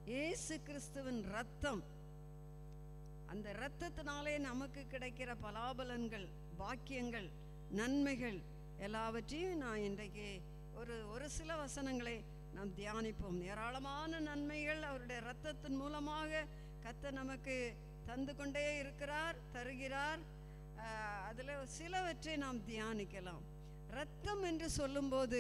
இயேசு கிறிஸ்துவின் ரத்தம் அந்த இரத்தத்தினாலே நமக்கு கிடைக்கிற பலாபலன்கள் பாக்கியங்கள் நன்மைகள் எல்லாவற்றையும் நான் இன்றைக்கு ஒரு ஒரு சில வசனங்களை நாம் தியானிப்போம் ஏராளமான நன்மைகள் அவருடைய இரத்தத்தின் மூலமாக கர்த்தர் நமக்கு தந்து கொண்டே இருக்கிறார் தருகிறார் ஆஹ் அதுல சிலவற்றை நாம் தியானிக்கலாம் இரத்தம் என்று சொல்லும்போது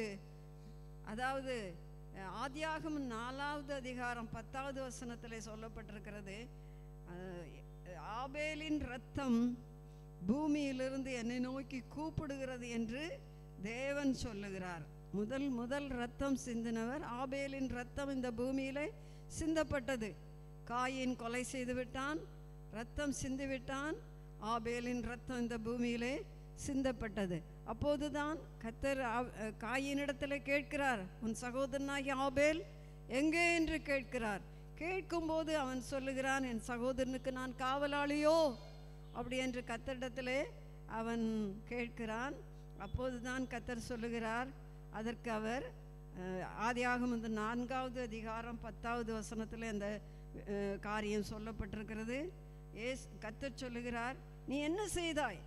அதாவது அஹ், ஆதியாகமம் நாலாவது அதிகாரம் பத்தாவது வசனத்திலே சொல்லப்பட்டிருக்கிறது அஹ், ஆபேலின் ரத்தம் பூமியிலிருந்து என்னை நோக்கி கூப்பிடுகிறது என்று தேவன் சொல்லுகிறார் முதல் முதல் ரத்தம் சிந்தினவர் ஆபேலின் ரத்தம் இந்த பூமியிலே சிந்தப்பட்டது காயின் கொலை செய்து விட்டான் ரத்தம் சிந்தி விட்டான் ஆபேலின் ரத்தம் இந்த பூமியிலே சிந்தப்பட்டது அப்போதுதான் கத்தர் ஆ- அஹ் காயினிடத்தில் கேட்கிறார் உன் சகோதரனாகிய ஆபேல் எங்கே என்று கேட்கிறார் கேட்கும்போது அவன் சொல்லுகிறான் என் சகோதரனுக்கு நான் காவலாளியோ அப்படி என்று கத்தரிடத்திலே அவன் கேட்கிறான் அப்போதுதான் கத்தர் சொல்லுகிறார் அதற்கு அவர் அஹ், ஆதியாகமம் இந்த நான்காவது அதிகாரம் பத்தாவது வசனத்தில் அந்த அஹ், காரியம் சொல்லப்பட்டிருக்கிறது ஏஸ் கத்தர் சொல்லுகிறார் நீ என்ன செய்தாய்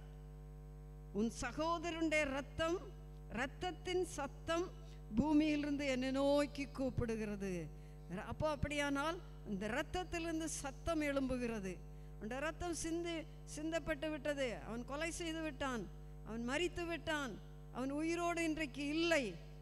உன் சகோதரனுடைய ரத்தம் ரத்தத்தின் சத்தம் பூமியிலிருந்து என்னை நோக்கி கூப்பிடுகிறது ர- அப்போ அப்படியானால் இந்த ரத்தத்திலிருந்து சத்தம் எழும்புகிறது அந்த ரத்தம் சிந்தி சிந்தப்பட்டு விட்டது அவன் கொலை செய்து விட்டான் அவன் மரித்து விட்டான் அவன் உயிரோடு இன்றைக்கு இல்லை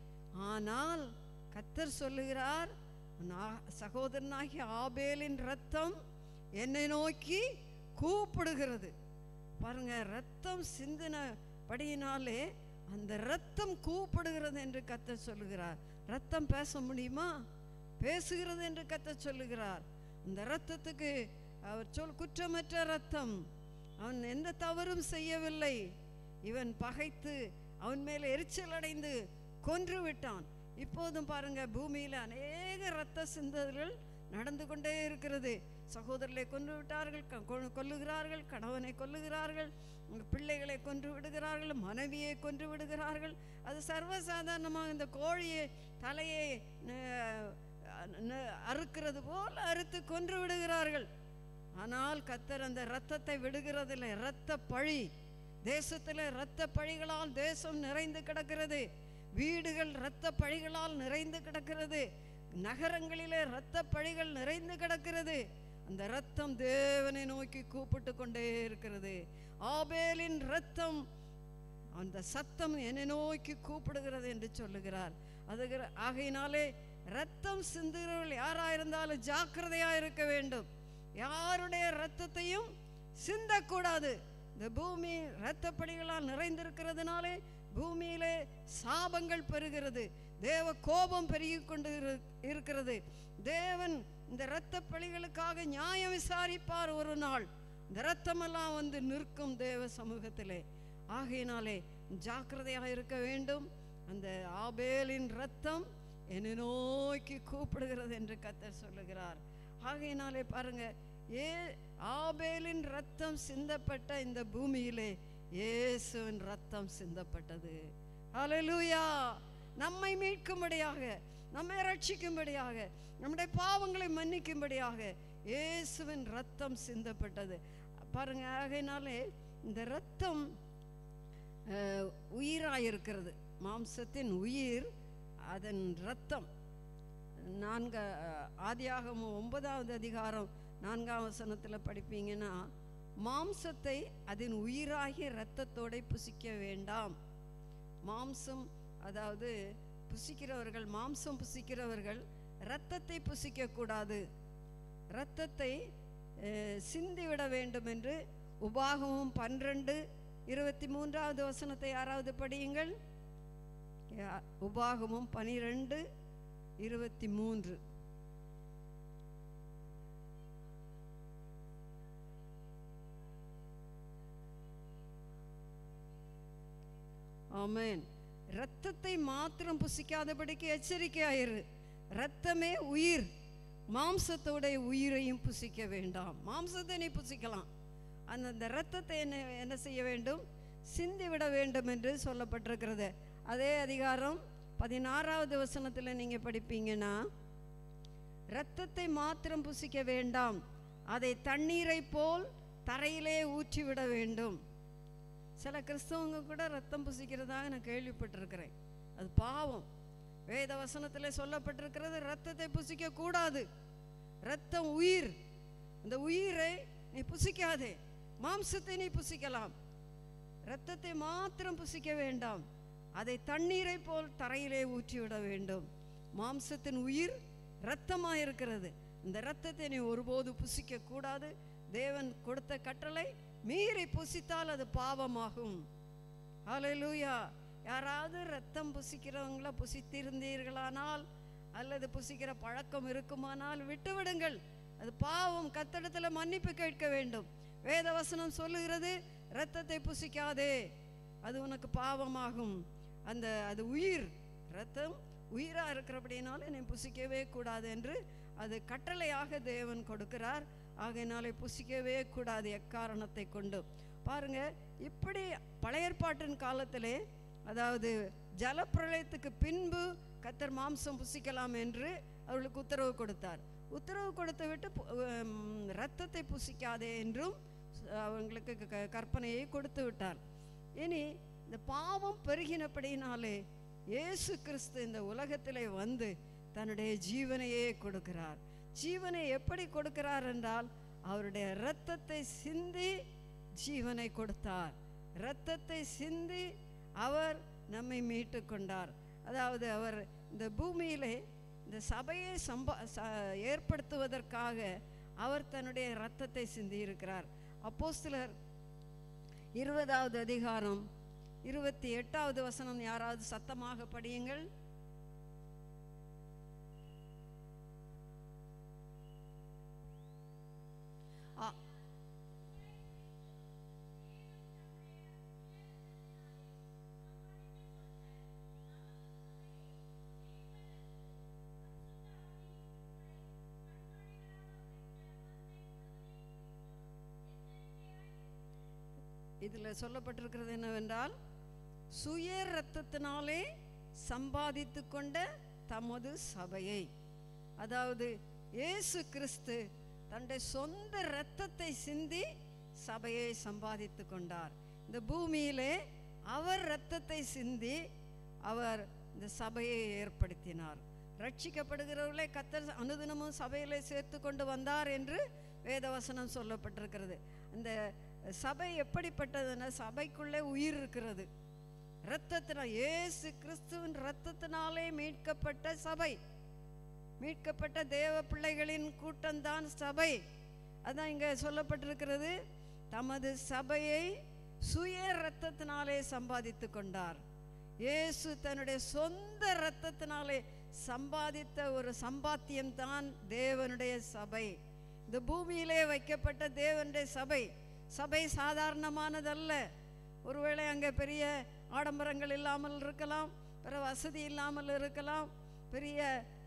ஆனால் கத்தர் சொல்லுகிறார் உன் ஆ- சகோதரனாகிய ஆபேலின் ரத்தம் என்னை நோக்கி கூப்பிடுகிறது பாருங்க ரத்தம் சிந்தினபடியினாலே அந்த ரத்தம் கூப்பிடுகிறது என்று கத்த சொல்லுகிறார் ரத்தம் பேச முடியுமா பேசுகிறது என்று கத்த சொல்லுகிறார் இந்த ரத்தத்துக்கு அவர் சொல் குற்றமற்ற ரத்தம் அவன் எந்த தவறும் செய்யவில்லை இவன் பகைத்து அவன் மேல் எரிச்சல் அடைந்து கொன்று விட்டான் இப்போதும் பாருங்க பூமியில் அநேக இரத்த சிந்தல்கள் நடந்து கொண்டே இருக்கிறது சகோதரரை கொன்று விட்டார்கள் க- கொ- கொல்லுகிறார்கள் கணவனை கொல்லுகிறார்கள் உங்க பிள்ளைகளை கொன்று விடுகிறார்கள் மனைவியை கொன்று விடுகிறார்கள் அது சர்வசாதாரணமாக இந்த கோழியை தலையை ந- ந- அறுக்கிறது போல் அறுத்து கொன்று விடுகிறார்கள் ஆனால் கத்தர் அந்த இரத்தத்தை விடுகிறதில்லை இரத்த பழி தேசத்தில் இரத்த பழிகளால் தேசம் நிறைந்து கிடக்கிறது வீடுகள் இரத்த பழிகளால் நிறைந்து கிடக்கிறது நகரங்களிலே இரத்த பழிகள் நிறைந்து கிடக்கிறது அந்த இரத்தம் தேவனை நோக்கி கூப்பிட்டு கொண்டே இருக்கிறது ஆபேலின் இரத்தம் அந்த சத்தம் என்னை நோக்கி கூப்பிடுகிறது என்று சொல்லுகிறார் அது ஆகையினாலே ரத்தம் சிந்துகிறவர்கள் யாரா இருந்தாலும் ஜாக்கிரதையா இருக்க வேண்டும் யாருடைய ரத்தத்தையும் சிந்தக்கூடாது இந்த பூமி இரத்தப்படிகளால் நிறைந்திருக்கிறதுனாலே பூமியிலே சாபங்கள் பெறுகிறது தேவ கோபம் பெருகி கொண்டு இரு- இருக்கிறது தேவன் இந்த இரத்த பழிகளுக்காக நியாயம் விசாரிப்பார் ஒரு நாள் இந்த ரத்தமெல்லாம் வந்து நிற்கும் தேவ சமூகத்திலே ஆகையினாலே ஜாக்கிரதையாக இருக்க வேண்டும் அந்த ஆபேலின் ரத்தம் என்னை நோக்கி கூப்பிடுகிறது என்று கத்தர் சொல்லுகிறார் ஆகையினாலே பாருங்க ஏ ஆபேலின் ரத்தம் சிந்தப்பட்ட இந்த பூமியிலே இயேசுவின் ரத்தம் சிந்தப்பட்டது ஹalleluya நம்மை மீட்கும்படியாக நம்மை ரட்சிக்கும்படியாக நம்முடைய பாவங்களை மன்னிக்கும்படியாக இயேசுவின் ரத்தம் சிந்தப்பட்டது பாருங்க ஆகையினாலே இந்த ரத்தம் அஹ், உயிராயிருக்கிறது மாம்சத்தின் உயிர் அதன் இரத்தம் நான்கு ஆதியாகமம் ஒன்பதாவது அதிகாரம் நான்காம் வசனத்தில் படிப்பீங்கன்னா மாம்சத்தை அதன் உயிராகிய இரத்தத்தோட புசிக்க வேண்டாம் மாம்சம் அதாவது புசிக்கிறவர்கள் மாம்சம் புசிக்கிறவர்கள் இரத்தத்தை புசிக்க கூடாது இரத்தத்தை அஹ், சிந்திவிட வேண்டும் என்று உபாகமும் பன்னிரண்டு இருபத்தி மூன்றாவது வசனத்தை யாராவது படியுங்கள் யா- உபாகமும் பனிரெண்டு இருபத்தி மூன்று ஆமென் இரத்தத்தை மாத்திரம் புசிக்காதபடிக்கு எச்சரிக்கையாயிரு இரத்தமே உயிர் மாம்சத்தோடைய உயிரையும் புசிக்க வேண்டாம் மாம்சத்தை நீ புசிக்கலாம் அந்த அந்த இரத்தத்தை என்ன என்ன செய்ய வேண்டும் சிந்தி விட வேண்டும் என்று சொல்லப்பட்டிருக்கிறது அதே அதிகாரம் பதினாறாவது வசனத்தில் நீங்கள் படிப்பீங்கன்னா இரத்தத்தை மாத்திரம் புசிக்க வேண்டாம் அதை தண்ணீரை போல் தரையிலே ஊற்றிவிட வேண்டும் சில கிறிஸ்தவங்க கூட ரத்தம் புசிக்கிறதாக நான் கேள்விப்பட்டிருக்கிறேன் அது பாவம் வேத வசனத்தில் சொல்லப்பட்டிருக்கிறது ரத்தத்தை புசிக்க கூடாது ரத்தம் உயிர் இந்த உயிரை நீ புசிக்காதே மாம்சத்தை நீ புசிக்கலாம் இரத்தத்தை மாத்திரம் புசிக்க வேண்டாம் அதை தண்ணீரை போல் தரையிலே ஊற்றிவிட வேண்டும் மாம்சத்தின் உயிர் இரத்தமாக இருக்கிறது இந்த இரத்தத்தை நீ ஒருபோது புசிக்க கூடாது தேவன் கொடுத்த கட்டளை மீறி புசித்தால் அது பாவமாகும் ஹalleluya யாராவது ரத்தம் புசிக்கிறவங்கள புசித்திருந்தீர்களானால் அல்லது புசிக்கிற பழக்கம் இருக்குமானால் விட்டுவிடுங்கள் அது பாவம் கத்தடத்துல மன்னிப்பு கேட்க வேண்டும் வேதவசனம் சொல்லுகிறது இரத்தத்தை புசிக்காதே அது உனக்கு பாவமாகும் அந்த அது உயிர் ரத்தம் உயிரா இருக்கிறபடினால நீ புசிக்கவே கூடாது என்று அது கட்டளையாக தேவன் கொடுக்கிறார் ஆகையினாலே புசிக்கவே கூடாது எக்காரணத்தை கொண்டு பாருங்க இப்படி பழைய ஏற்பாட்டின் காலத்திலே அதாவது ஜலப்பிரளயத்துக்கு பின்பு கத்தர் மாம்சம் புசிக்கலாம் என்று அவர்களுக்கு உத்தரவு கொடுத்தார் உத்தரவு கொடுத்து விட்டு பு- உம், இரத்தத்தை புசிக்காதே என்றும் அவங்களுக்கு க- க- கற்பனையை கொடுத்து விட்டார் இனி இந்த பாவம் பெருகினபடினாலே இயேசு கிறிஸ்து இந்த உலகத்திலே வந்து தன்னுடைய ஜீவனையே கொடுக்கிறார் ஜீவனை எப்படி கொடுக்கிறார் என்றால் அவருடைய இரத்தத்தை சிந்தி ஜீவனை கொடுத்தார் இரத்தத்தை சிந்தி அவர் நம்மை மீட்டு கொண்டார் அதாவது அவர் இந்த பூமியிலே இந்த சபையை சம்பா ச- ஏற்படுத்துவதற்காக அவர் தன்னுடைய இரத்தத்தை சிந்தி இருக்கிறார் அப்போஸ்தலர் இருபதாவது அதிகாரம் இருபத்தி எட்டாவது வசனம் யாராவது சத்தமாக படியுங்கள் ஆ இதில் சொல்லப்பட்டிருக்கிறது என்னவென்றால் சுய இரத்தத்தினாலே சம்பாதித்து கொண்ட தமது சபையை அதாவது இயேசு கிறிஸ்து தன்னுடைய சொந்த இரத்தத்தை சிந்தி சபையை சம்பாதித்து கொண்டார் இந்த பூமியிலே அவர் இரத்தத்தை சிந்தி அவர் இந்த சபையை ஏற்படுத்தினார் ரட்சிக்கப்படுகிறவர்களை கத்தர் அனுதினமும் சபையிலே சேர்த்து கொண்டு வந்தார் என்று வேதவசனம் சொல்லப்பட்டிருக்கிறது அந்த சபை எப்படிப்பட்டதுன்னா சபைக்குள்ளே உயிர் இருக்கிறது இரத்தத்தினால் இயேசு கிறிஸ்துவின் இரத்தத்தினாலே மீட்கப்பட்ட சபை மீட்கப்பட்ட தேவ பிள்ளைகளின் கூட்டம்தான் சபை அதான் இங்கே சொல்லப்பட்டிருக்கிறது தமது சபையை சுய இரத்தத்தினாலே சம்பாதித்து கொண்டார் இயேசு தன்னுடைய சொந்த இரத்தத்தினாலே சம்பாதித்த ஒரு சம்பாத்தியம்தான் தேவனுடைய சபை இந்த பூமியிலே வைக்கப்பட்ட தேவனுடைய சபை சபை சாதாரணமானதல்ல ஒருவேளை அங்கே பெரிய ஆடம்பரங்கள் இல்லாமல் இருக்கலாம் பிற வசதி இல்லாமல் இருக்கலாம் பெரிய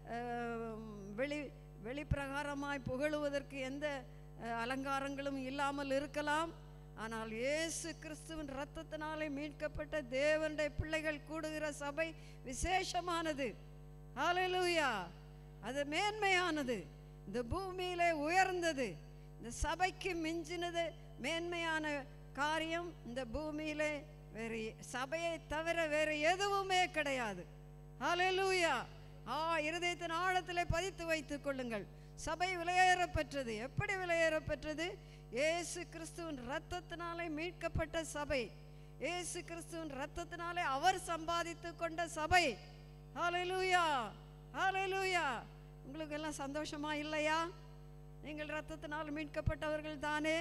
அஹ், வெளி வெளிப்பிரகாரமாய் புகழுவதற்கு எந்த அஹ், அலங்காரங்களும் இல்லாமல் இருக்கலாம் ஆனால் இயேசு கிறிஸ்துவின் இரத்தத்தினாலே மீட்கப்பட்ட தேவனுடைய பிள்ளைகள் கூடுகிற சபை விசேஷமானது ஹalleluya அது மேன்மையானது இந்த பூமியிலே உயர்ந்தது இந்த சபைக்கு மிஞ்சினது மேன்மையான காரியம் இந்த பூமியிலே வேறு சபையை தவிர வேறு எதுவுமே கிடையாது ஹalleluya ஆ இருதயத்தின் ஆழத்திலே பதித்து வைத்துக் கொள்ளுங்கள் சபை விலையேறப்பெற்றது எப்படி விலையேறப்பெற்றது இயேசு கிறிஸ்துவின் இரத்தத்தினாலே மீட்கப்பட்ட சபை இயேசு கிறிஸ்துவின் இரத்தத்தினாலே அவர் சம்பாதித்து கொண்ட சபை ஹalleluya ஹalleluya உங்களுக்கு எல்லாம் சந்தோஷமா இல்லையா நீங்கள் இரத்தத்தினால் மீட்கப்பட்டவர்கள் தானே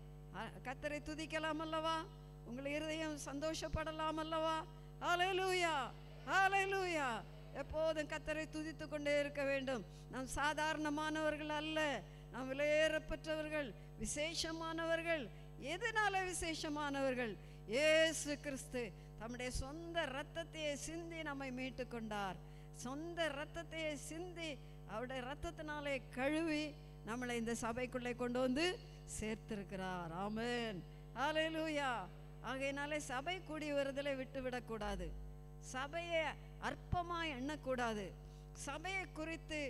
அ- கர்த்தரை துதிக்கலாம் அல்லவா உங்கள் இருதயம் சந்தோஷப்படலாம் அல்லவா ஹalleluya ஹalleluya எப்போதும் கர்த்தரை துதித்து கொண்டே இருக்க வேண்டும் நாம் சாதாரணமானவர்கள் அல்ல நாம் விலையேறப்பெற்றவர்கள் விசேஷமானவர்கள் எதனால விசேஷமானவர்கள் இயேசு கிறிஸ்து தம்முடைய சொந்த இரத்தத்தையே சிந்தி நம்மை மீட்டு கொண்டார் சொந்த இரத்தத்தையே சிந்தி அவருடைய இரத்தத்தினாலே கழுவி நம்மளை இந்த சபைக்குள்ளே கொண்டு வந்து சேர்த்திருக்கிறார் ஆமென் ஹalleluya ஆகையினாலே சபை கூடி வருதலை விட்டு விடக்கூடாது சபையை அற்பமாய் எண்ணக்கூடாது சபையை குறித்து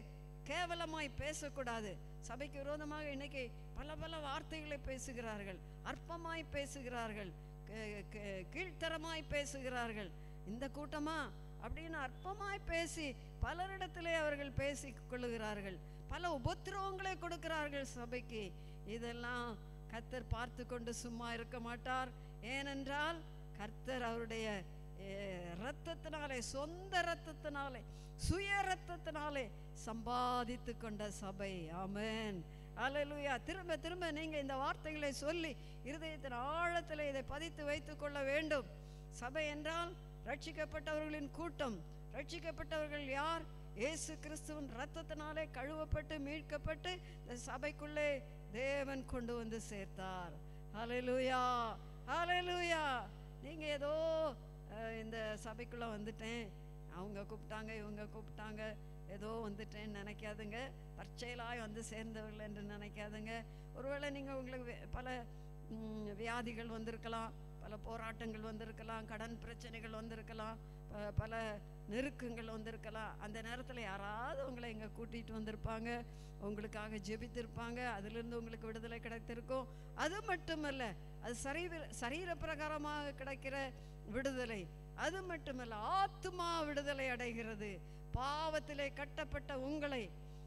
கேவலமாய் பேசக்கூடாது சபைக்கு விரோதமாக இன்னைக்கு பல பல வார்த்தைகளை பேசுகிறார்கள் அற்பமாய் பேசுகிறார்கள் கே- கே- கீழ்த்தரமாய் பேசுகிறார்கள் இந்த கூட்டமா அப்படின்னு அற்பமாய் பேசி பலரிடத்திலே அவர்கள் பேசிக் கொள்ளுகிறார்கள் பல உபத்திரவங்களை கொடுக்கிறார்கள் சபைக்கு இதெல்லாம் கர்த்தர் பார்த்து கொண்டு சும்மா இருக்க மாட்டார் ஏனென்றால் கர்த்தர் அவருடைய அஹ், இரத்தத்தினாலே சொந்த இரத்தத்தினாலே சுய இரத்தத்தினாலே சம்பாதித்து கொண்ட சபை ஆமென் அல்லேலூயா திரும்ப திரும்ப நீங்க இந்த வார்த்தைகளை சொல்லி இருதயத்தின் ஆழத்தில் இதை பதித்து வைத்துக் கொள்ள வேண்டும் சபை என்றால் ரட்சிக்கப்பட்டவர்களின் கூட்டம் ரட்சிக்கப்பட்டவர்கள் யார் இயேசு கிறிஸ்துவின் இரத்தத்தினாலே கழுவப்பட்டு மீட்கப்பட்டு இந்த சபைக்குள்ளே தேவன் கொண்டு வந்து சேர்த்தார் ஹalleluya ஹalleluya நீங்க ஏதோ அஹ், இந்த சபைக்குள்ள வந்துட்டேன் அவங்க கூப்பிட்டாங்க இவங்க கூப்பிட்டாங்க ஏதோ வந்துட்டேன்னு நினைக்காதுங்க தற்செயலாய் வந்து சேர்ந்தவர்கள் என்று நினைக்காதுங்க ஒருவேளை நீங்கள் உங்களுக்கு வே- பல ம், வியாதிகள் வந்திருக்கலாம் பல போராட்டங்கள் வந்திருக்கலாம் கடன் பிரச்சனைகள் வந்திருக்கலாம் ப- பல நெருக்கங்கள் வந்திருக்கலாம் அந்த நேரத்தில் யாராவது உங்களை இங்கே கூட்டிகிட்டு வந்திருப்பாங்க உங்களுக்காக ஜெபித்திருப்பாங்க அதிலிருந்து உங்களுக்கு விடுதலை கிடைத்திருக்கும் அது மட்டுமல்ல அது சரீர சரீர பிரகாரமாக கிடைக்கிற விடுதலை அது மட்டுமல்ல ஆத்துமா விடுதலை அடைகிறது பாவத்திலே கட்டப்பட்ட உங்களை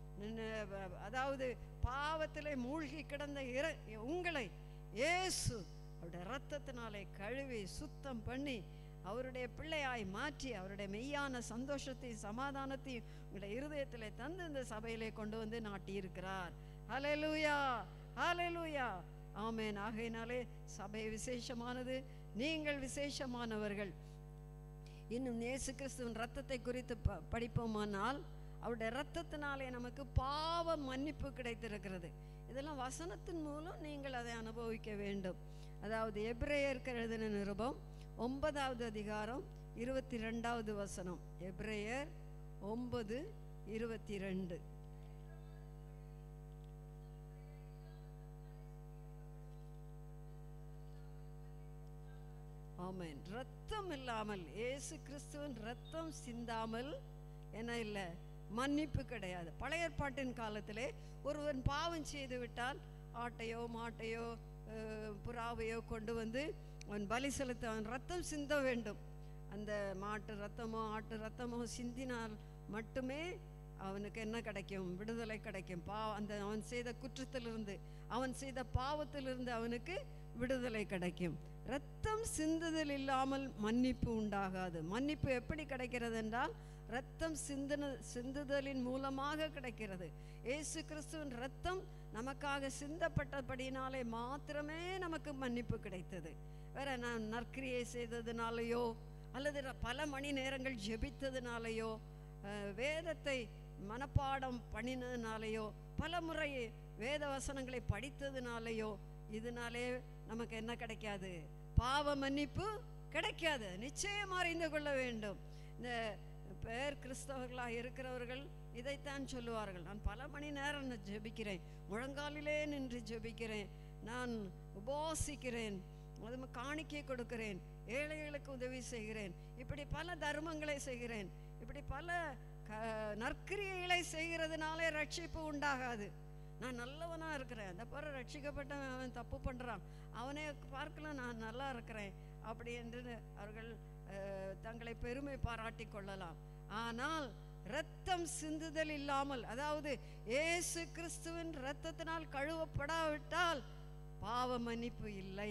ந- வ- அதாவது பாவத்திலே மூழ்கி கிடந்த இர உங்களை இயேசு அவருடைய இரத்தத்தினாலே கழுவி சுத்தம் பண்ணி அவருடைய பிள்ளையாய் மாற்றி அவருடைய மெய்யான சந்தோஷத்தையும் சமாதானத்தையும் உங்களுடைய இருதயத்திலே தந்து இந்த சபையிலே கொண்டு வந்து நாட்டியிருக்கிறார் ஹalleluya ஹalleluya ஆமென் ஆகையினாலே சபை விசேஷமானது நீங்கள் விசேஷமானவர்கள் இன்னும் இயேசு கிறிஸ்துவின் ரத்தத்தை குறித்து ப படிப்போமானால் அவருடைய இரத்தத்தினாலே நமக்கு பாவ மன்னிப்பு கிடைத்திருக்கிறது இதெல்லாம் வசனத்தின் மூலம் நீங்கள் அதை அனுபவிக்க வேண்டும் அதாவது எப்ரேயருக்கு எழுதின நிருபம் ஒன்பதாவது அதிகாரம் இருபத்தி ரெண்டாவது வசனம் எப்ரேயர் ஒன்பது இருபத்தி ரெண்டு ஆமென் ரத்தம் இல்லாமல் இயேசு கிறிஸ்துவின் ரத்தம் சிந்தாமல் என்ன இல்லை மன்னிப்பு கிடையாது பழைய ஏற்பாட்டின் காலத்திலே ஒருவன் பாவம் செய்து விட்டால் ஆட்டையோ மாட்டையோ அஹ், புறாவையோ கொண்டு வந்து அவன் பலி செலுத்த அவன் ரத்தம் சிந்த வேண்டும் அந்த மாட்டு ரத்தமோ ஆட்டு ரத்தமோ சிந்தினால் மட்டுமே அவனுக்கு என்ன கிடைக்கும் விடுதலை கிடைக்கும் பா அந்த அவன் செய்த குற்றத்திலிருந்து அவன் செய்த பாவத்திலிருந்து அவனுக்கு விடுதலை கிடைக்கும் ரத்தம் சிந்துதல் இல்லாமல் மன்னிப்பு உண்டாகாது மன்னிப்பு எப்படி கிடைக்கிறது என்றால் ரத்தம் சிந்தின சிந்துதலின் மூலமாக கிடைக்கிறது இயேசு கிறிஸ்துவின் ரத்தம் நமக்காக சிந்தப்பட்டபடினாலே மாத்திரமே நமக்கு மன்னிப்பு கிடைத்தது வேற நான் நற்கிரியை செய்ததுனாலேயோ அல்லது ர- பல மணி நேரங்கள் ஜெபித்ததுனாலேயோ அஹ், வேதத்தை மனப்பாடம் பண்ணினதுனாலேயோ பல முறை வேத வசனங்களை படித்ததுனாலேயோ இதனாலே நமக்கு என்ன கிடைக்காது பாவ மன்னிப்பு கிடைக்காது நிச்சயம் அறிந்து கொள்ள வேண்டும் இந்த பேர் கிறிஸ்தவர்களாக இருக்கிறவர்கள் இதைத்தான் சொல்லுவார்கள் நான் பல மணி நேரம் நான் ஜெபிக்கிறேன் முழங்காலிலே நின்று ஜெபிக்கிறேன் நான் உபவாசிக்கிறேன் அது காணிக்கை கொடுக்கிறேன் ஏழைகளுக்கு உதவி செய்கிறேன் இப்படி பல தர்மங்களை செய்கிறேன் இப்படி பல க நற்கிரியைகளை செய்கிறதுனாலே ரட்சிப்பு உண்டாகாது நான் நல்லவனா இருக்கிறேன் அந்த பிற ரட்சிக்கப்பட்டவன் அவன் தப்பு பண்றான் அவனே பார்க்கலாம் நான் நல்லா இருக்கிறேன் அப்படி என்று அவர்கள் அஹ், தங்களை பெருமை பாராட்டி கொள்ளலாம் ஆனால் இரத்தம் சிந்துதல் இல்லாமல் அதாவது இயேசு கிறிஸ்துவின் இரத்தத்தினால் கழுவப்படாவிட்டால் பாவ மன்னிப்பு இல்லை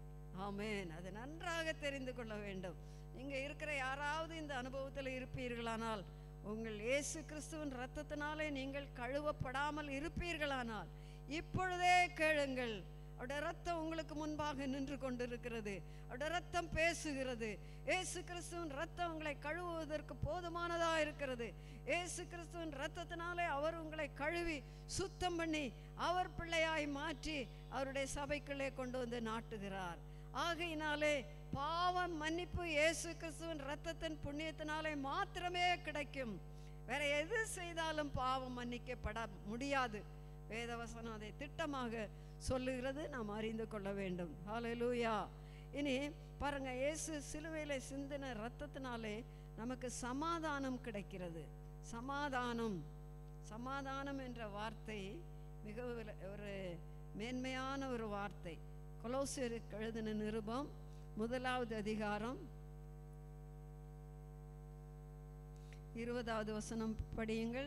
ஆமென் அது நன்றாக தெரிந்து கொள்ள வேண்டும் நீங்க இருக்கிற யாராவது இந்த அனுபவத்தில் இருப்பீர்களானால் உங்கள் இயேசு கிறிஸ்துவின் இரத்தத்தினாலே நீங்கள் கழுவப்படாமல் இருப்பீர்களானால் இப்பொழுதே கேளுங்கள் அவருடைய ரத்தம் உங்களுக்கு முன்பாக நின்று கொண்டிருக்கிறது அவருடைய ரத்தம் பேசுகிறது இயேசு கிறிஸ்துவின் ரத்தம் உங்களை கழுவுவதற்கு போதுமானதா இருக்கிறது இயேசு கிறிஸ்துவின் ரத்தத்தினாலே அவர் உங்களை கழுவி சுத்தம் பண்ணி அவர் பிள்ளையாய் மாற்றி அவருடைய சபைக்குள்ளே கொண்டு வந்து நாட்டுகிறார் ஆகையினாலே பாவம் மன்னிப்பு இயேசு கிறிஸ்துவின் ரத்தத்தின் புண்ணியத்தினாலே மாத்திரமே கிடைக்கும் வேற எது செய்தாலும் பாவம் மன்னிக்கப்பட முடியாது வேதவசனம் அதை திட்டமாக சொல்லுகிறது நாம் அறிந்து கொள்ள வேண்டும் ஹalleluya இனி பாருங்க இயேசு சிலுவையில சிந்தின ரத்தத்தினாலே நமக்கு சமாதானம் கிடைக்கிறது சமாதானம் சமாதானம் என்ற வார்த்தை மிக ஒரு- ஒரு மேன்மையான ஒரு வார்த்தை கொலோசியருக்கு எழுதின நிருபம் முதலாவது அதிகாரம் இருபதாவது வசனம் படியுங்கள்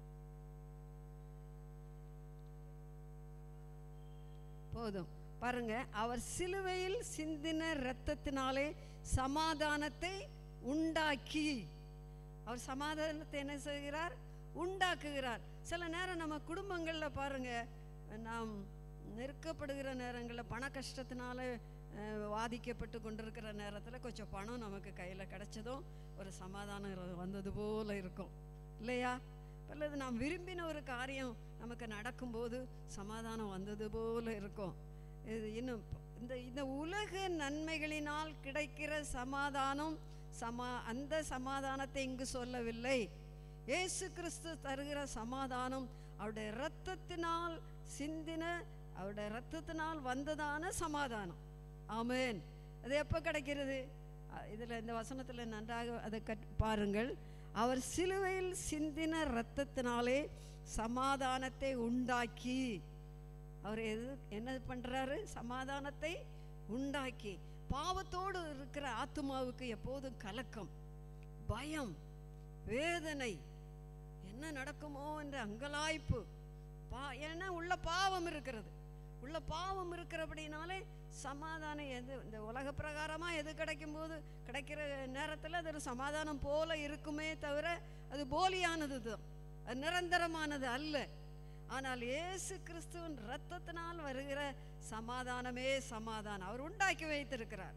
போதும் பாருங்க அவர் சிலுவையில் சிந்தின இரத்தத்தினாலே சமாதானத்தை உண்டாக்கி அவர் சமாதானத்தை என்ன செய்கிறார் உண்டாக்குகிறார் சில நேரம் நம்ம குடும்பங்களில் பாருங்க நாம் நெருக்கப்படுகிற நேரங்களில் பண கஷ்டத்தினால அஹ், வாதிக்கப்பட்டு கொண்டிருக்கிற நேரத்தில் கொஞ்சம் பணம் நமக்கு கையில் கிடைச்சதும் ஒரு சமாதானம் இரு- வந்தது போல இருக்கும் இல்லையா அல்லது நாம் விரும்பின ஒரு காரியம் நமக்கு நடக்கும்போது சமாதானம் வந்தது போல இருக்கும் இது இன்னும் ப- இந்த இந்த உலக நன்மைகளினால் கிடைக்கிற சமாதானம் சமா அந்த சமாதானத்தை இங்கு சொல்லவில்லை இயேசு கிறிஸ்து தருகிற சமாதானம் அவருடைய இரத்தத்தினால் சிந்தின அவருடைய இரத்தத்தினால் வந்ததான சமாதானம் ஆமென் அது எப்போ கிடைக்கிறது அ, இதுல இந்த வசனத்துல நன்றாக அதை கற் பாருங்கள் அவர் சிலுவையில் சிந்தின இரத்தத்தினாலே சமாதானத்தை உண்டாக்கி அவர் எது என்ன பண்றாரு சமாதானத்தை உண்டாக்கி பாவத்தோடு இருக்கிற ஆத்துமாவுக்கு எப்போதும் கலக்கம் பயம் வேதனை என்ன நடக்குமோ என்ற அங்கலாய்ப்பு பா ஏன்னா உள்ள பாவம் இருக்கிறது உள்ள பாவம் இருக்கிறபடினாலே சமாதானம் எது இந்த உலக பிரகாரமா எது கிடைக்கும் போது கிடைக்கிற நேரத்தில் அது ஒரு சமாதானம் போல இருக்குமே தவிர அது போலியானது தான் அது நிரந்தரமானது அல்ல ஆனால் இயேசு கிறிஸ்துவின் இரத்தத்தினால் வருகிற சமாதானமே சமாதானம் அவர் உண்டாக்கி வைத்திருக்கிறார்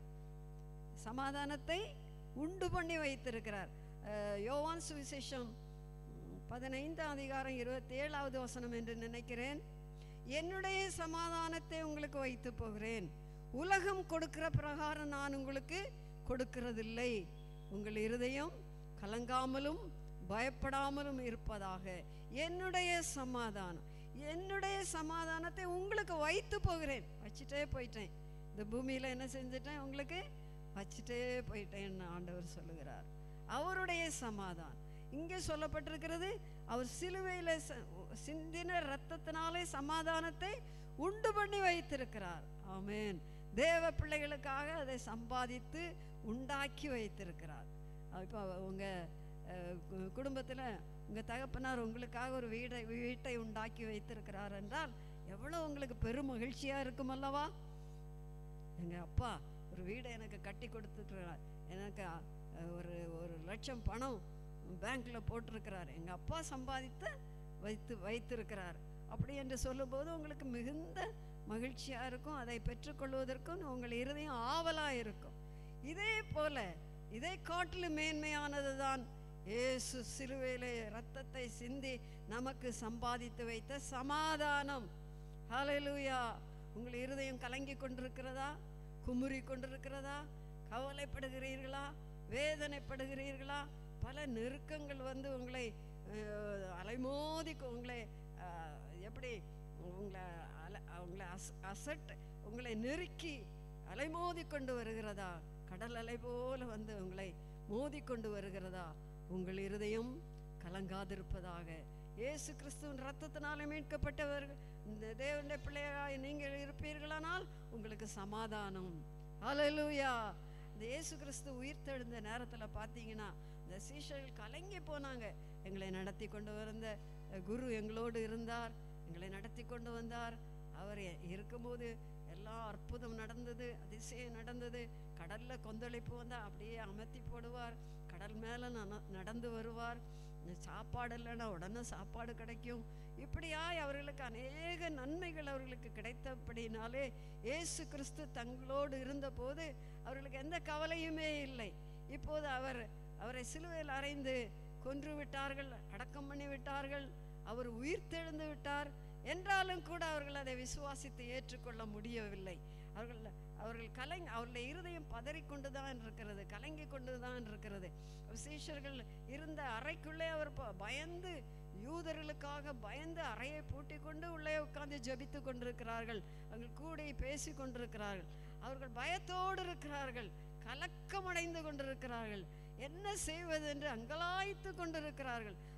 சமாதானத்தை உண்டு பண்ணி வைத்திருக்கிறார் அஹ், யோவான் சுவிசேஷம் ம், பதினைந்தாம் அதிகாரம் இருபத்தி ஏழாவது வசனம் என்று நினைக்கிறேன் என்னுடைய சமாதானத்தை உங்களுக்கு வைத்து போகிறேன் உலகம் கொடுக்கிற பிரகாரம் நான் உங்களுக்கு கொடுக்கிறதில்லை உங்கள் இருதயம் கலங்காமலும் பயப்படாமலும் இருப்பதாக என்னுடைய சமாதானம் என்னுடைய சமாதானத்தை உங்களுக்கு வைத்து போகிறேன் வச்சுட்டே போயிட்டேன் இந்த பூமியில் என்ன செஞ்சிட்டேன் உங்களுக்கு வச்சுட்டே போயிட்டேன்னு ஆண்டவர் சொல்லுகிறார் அவருடைய சமாதானம் இங்கே சொல்லப்பட்டிருக்கிறது அவர் சிலுவையில் ச- சிந்தின இரத்தத்தினாலே சமாதானத்தை உண்டு பண்ணி வைத்திருக்கிறார் ஆமென் தேவ பிள்ளைகளுக்காக அதை சம்பாதித்து உண்டாக்கி வைத்திருக்கிறார் இப்போ உங்கள் குடும்பத்தில் உங்கள் தகப்பனார் உங்களுக்காக ஒரு வீடை வீட்டை உண்டாக்கி வைத்திருக்கிறார் என்றால் எவ்வளோ உங்களுக்கு பெரும் மகிழ்ச்சியாக இருக்கும் அல்லவா எங்கள் அப்பா ஒரு வீடை எனக்கு கட்டி கொடுத்துருக்கிறார் எனக்கு அஹ், ஒரு ஒரு லட்சம் பணம் பேங்க்கில் போட்டிருக்கிறார் எங்கள் அப்பா சம்பாதித்து வைத்து வைத்திருக்கிறார் அப்படி என்று சொல்லும்போது உங்களுக்கு மிகுந்த மகிழ்ச்சியாக இருக்கும் அதை பெற்றுக்கொள்வதற்கும் உங்கள் இருதயம் ஆவலாக இருக்கும் இதே போல இதை காட்டிலும் மேன்மையானது தான் இயேசு சிலுவையிலே இரத்தத்தை சிந்தி நமக்கு சம்பாதித்து வைத்த சமாதானம் ஹalleluya உங்கள் இருதயம் கலங்கி கொண்டிருக்கிறதா குமுறி கொண்டிருக்கிறதா கவலைப்படுகிறீர்களா வேதனைப்படுகிறீர்களா பல நெருக்கங்கள் வந்து உங்களை அஹ், அலைமோதி கொ- உங்களை அஹ், எப்படி உங்களை அல உங்களை அஸ் அசட் உங்களை நெருக்கி அலைமோதி கொண்டு வருகிறதா கடல் அலை போல வந்து உங்களை மோதி கொண்டு வருகிறதா உங்கள் இருதயம் கலங்காதிருப்பதாக இயேசு கிறிஸ்துவின் ரத்தத்தினாலே மீட்கப்பட்டவர்கள் இந்த தேவனுடைய பிள்ளையாய் நீங்கள் இருப்பீர்களானால் உங்களுக்கு சமாதானம் ஹalleluya இந்த இயேசு கிறிஸ்து உயிர்த்தெழுந்த நேரத்தில் பார்த்தீங்கன்னா இந்த சீஷர்கள் கலங்கி போனாங்க எங்களை நடத்தி கொண்டு வந்த அஹ், குரு எங்களோடு இருந்தார் எங்களை நடத்தி கொண்டு வந்தார் அவர் எ- இருக்கும்போது எல்லா அற்புதம் நடந்தது அதிசயம் நடந்தது கடல்ல கொந்தளிப்பு வந்தால் அப்படியே அமர்த்தி போடுவார் கடல் மேலே நடந்து வருவார் இந்த சாப்பாடு இல்லைன்னா உடனே சாப்பாடு கிடைக்கும் இப்படியாய் அவர்களுக்கு அநேக நன்மைகள் அவர்களுக்கு கிடைத்தபடினாலே இயேசு கிறிஸ்து தங்களோடு இருந்தபோது அவர்களுக்கு எந்த கவலையுமே இல்லை இப்போது அவர் அவரை சிலுவையில் அறைந்து கொன்று விட்டார்கள் அடக்கம் பண்ணி விட்டார்கள் அவர் உயிர்த்தெழுந்து விட்டார் என்றாலும் கூட அவர்கள் அதை விசுவாசித்து ஏற்றுக்கொள்ள முடியவில்லை அவர்கள் அவர்கள் கலங் அவர்களுடைய இருதயம் பதறிக்கொண்டு தான் இருக்கிறது கலங்கி கொண்டு தான் இருக்கிறது சீஷர்கள் இருந்த அறைக்குள்ளே அவர் ப- பயந்து யூதர்களுக்காக பயந்து அறையை பூட்டி கொண்டு உள்ளே உட்கார்ந்து ஜெபித்து கொண்டிருக்கிறார்கள் அவர்கள் கூடி பேசி கொண்டிருக்கிறார்கள் அவர்கள் பயத்தோடு இருக்கிறார்கள் கலக்கமடைந்து கொண்டிருக்கிறார்கள் என்ன செய்வது என்று அங்கலாய்த்து கொண்டிருக்கிறார்கள்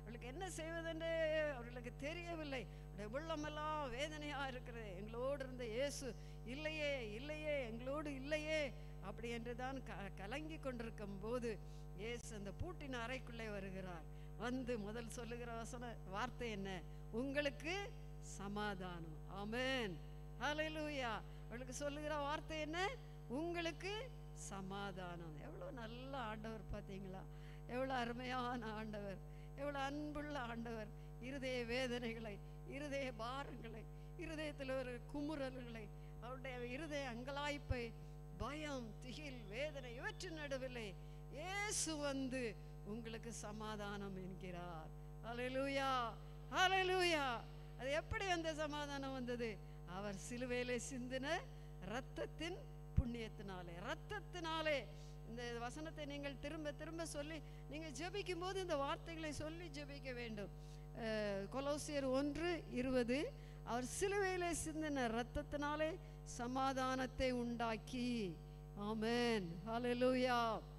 அவர்களுக்கு என்ன செய்வதென்று அவர்களுக்கு தெரியவில்லை அவருடைய உள்ளமெல்லாம் வேதனையாக இருக்கிறது எங்களோடு இருந்த இயேசு இல்லையே இல்லையே எங்களோடு இல்லையே அப்படி என்று தான் க கலங்கி கொண்டிருக்கும் போது இயேசு அந்த பூட்டின அறைக்குள்ளே வருகிறார் வந்து முதல் சொல்லுகிற வசன வார்த்தை என்ன உங்களுக்கு சமாதானம் ஆமென் ஹalleluya அவளுக்கு சொல்லுகிற வார்த்தை என்ன உங்களுக்கு சமாதானம் எவ்வளோ நல்ல ஆண்டவர் பார்த்தீங்களா எவ்வளோ அருமையான ஆண்டவர் எவ்வளோ அன்புள்ள ஆண்டவர் இருதய வேதனைகளை இருதய பாரங்களை இருதயத்தில் ஒரு குமுறல்களை அவருடைய இருதய அங்கலாய்ப்பை பயம் திகில் வேதனை இவற்றின் நடுவிலே இயேசு வந்து உங்களுக்கு சமாதானம் என்கிறார் ஹalleluya ஹalleluya அது எப்படி அந்த சமாதானம் வந்தது அவர் சிலுவையிலே சிந்தின இரத்தத்தின் புண்ணியத்தினாலே இரத்தத்தினாலே இந்த வசனத்தை நீங்கள் திரும்ப திரும்ப சொல்லி நீங்கள் ஜெபிக்கும் போது இந்த வார்த்தைகளை சொல்லி ஜெபிக்க வேண்டும் அஹ், கொலோசியர் ஒன்று இருபது அவர் சிலுவையிலே சிந்தின இரத்தத்தினாலே சமாதானத்தை உண்டாக்கி ஆமென் ஹalleluya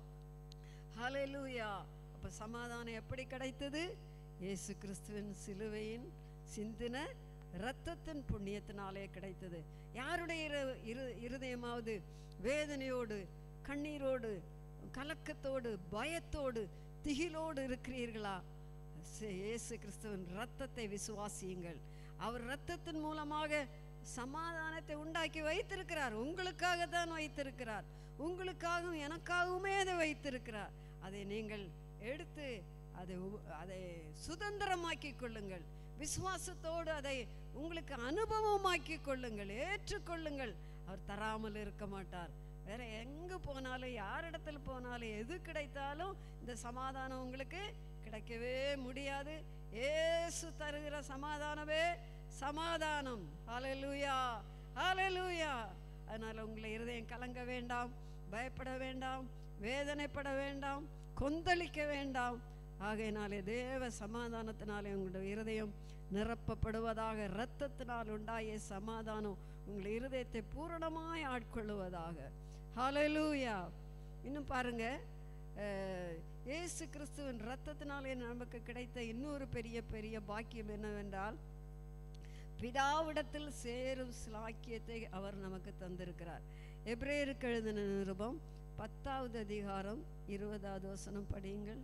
ஹalleluya அப்ப சமாதானம் எப்படி கிடைத்தது இயேசு கிறிஸ்துவின் சிலுவையின் சிந்தின இரத்தத்தின் புண்ணியத்தினாலே கிடைத்தது யாருடைய இரு- இரு இருதயமாவது வேதனையோடு கண்ணீரோடு கலக்கத்தோடு பயத்தோடு திகிலோடு இருக்கிறீர்களா சே- இயேசு கிறிஸ்துவின் இரத்தத்தை விசுவாசியுங்கள் அவர் இரத்தத்தின் மூலமாக சமாதானத்தை உண்டாக்கி வைத்திருக்கிறார் உங்களுக்காக தான் வைத்திருக்கிறார் உங்களுக்காகவும் எனக்காகவுமே அதை வைத்திருக்கிறார் அதை நீங்கள் எடுத்து அதை உ- அதை சுதந்திரமாக்கி கொள்ளுங்கள் விசுவாசத்தோடு அதை உங்களுக்கு அனுபவமாக்கி கொள்ளுங்கள் ஏற்றுக்கொள்ளுங்கள் அவர் தராமல் இருக்க மாட்டார் வேற எங்க போனாலும் யாரிடத்துல போனாலும் எது கிடைத்தாலும் இந்த சமாதானம் உங்களுக்கு கிடைக்கவே முடியாது ஏசு தருகிற சமாதானமே சமாதானம் ஹalleluya ஹalleluya அதனால உங்களை இருதயம் கலங்க வேண்டாம் பயப்பட வேண்டாம் வேதனைப்பட வேண்டாம் கொந்தளிக்க வேண்டாம் ஆகையினாலே தேவ சமாதானத்தினாலே உங்களுடைய இருதயம் நிரப்பப்படுவதாக இரத்தத்தினால் உண்டாய சமாதானம் உங்கள் இருதயத்தை பூரணமாய் ஆட்கொள்ளுவதாக ஹalleluya இன்னும் பாருங்க அஹ், இயேசு கிறிஸ்துவின் இரத்தத்தினாலே நமக்கு கிடைத்த இன்னொரு பெரிய பெரிய பாக்கியம் என்னவென்றால் பிதாவிடத்தில் சேரும் சிலாக்கியத்தை அவர் நமக்கு தந்திருக்கிறார் எப்ரேயருக்கு எழுதின நிருபம் பத்தாவது அதிகாரம் இருபதாவது வசனம் படியுங்கள்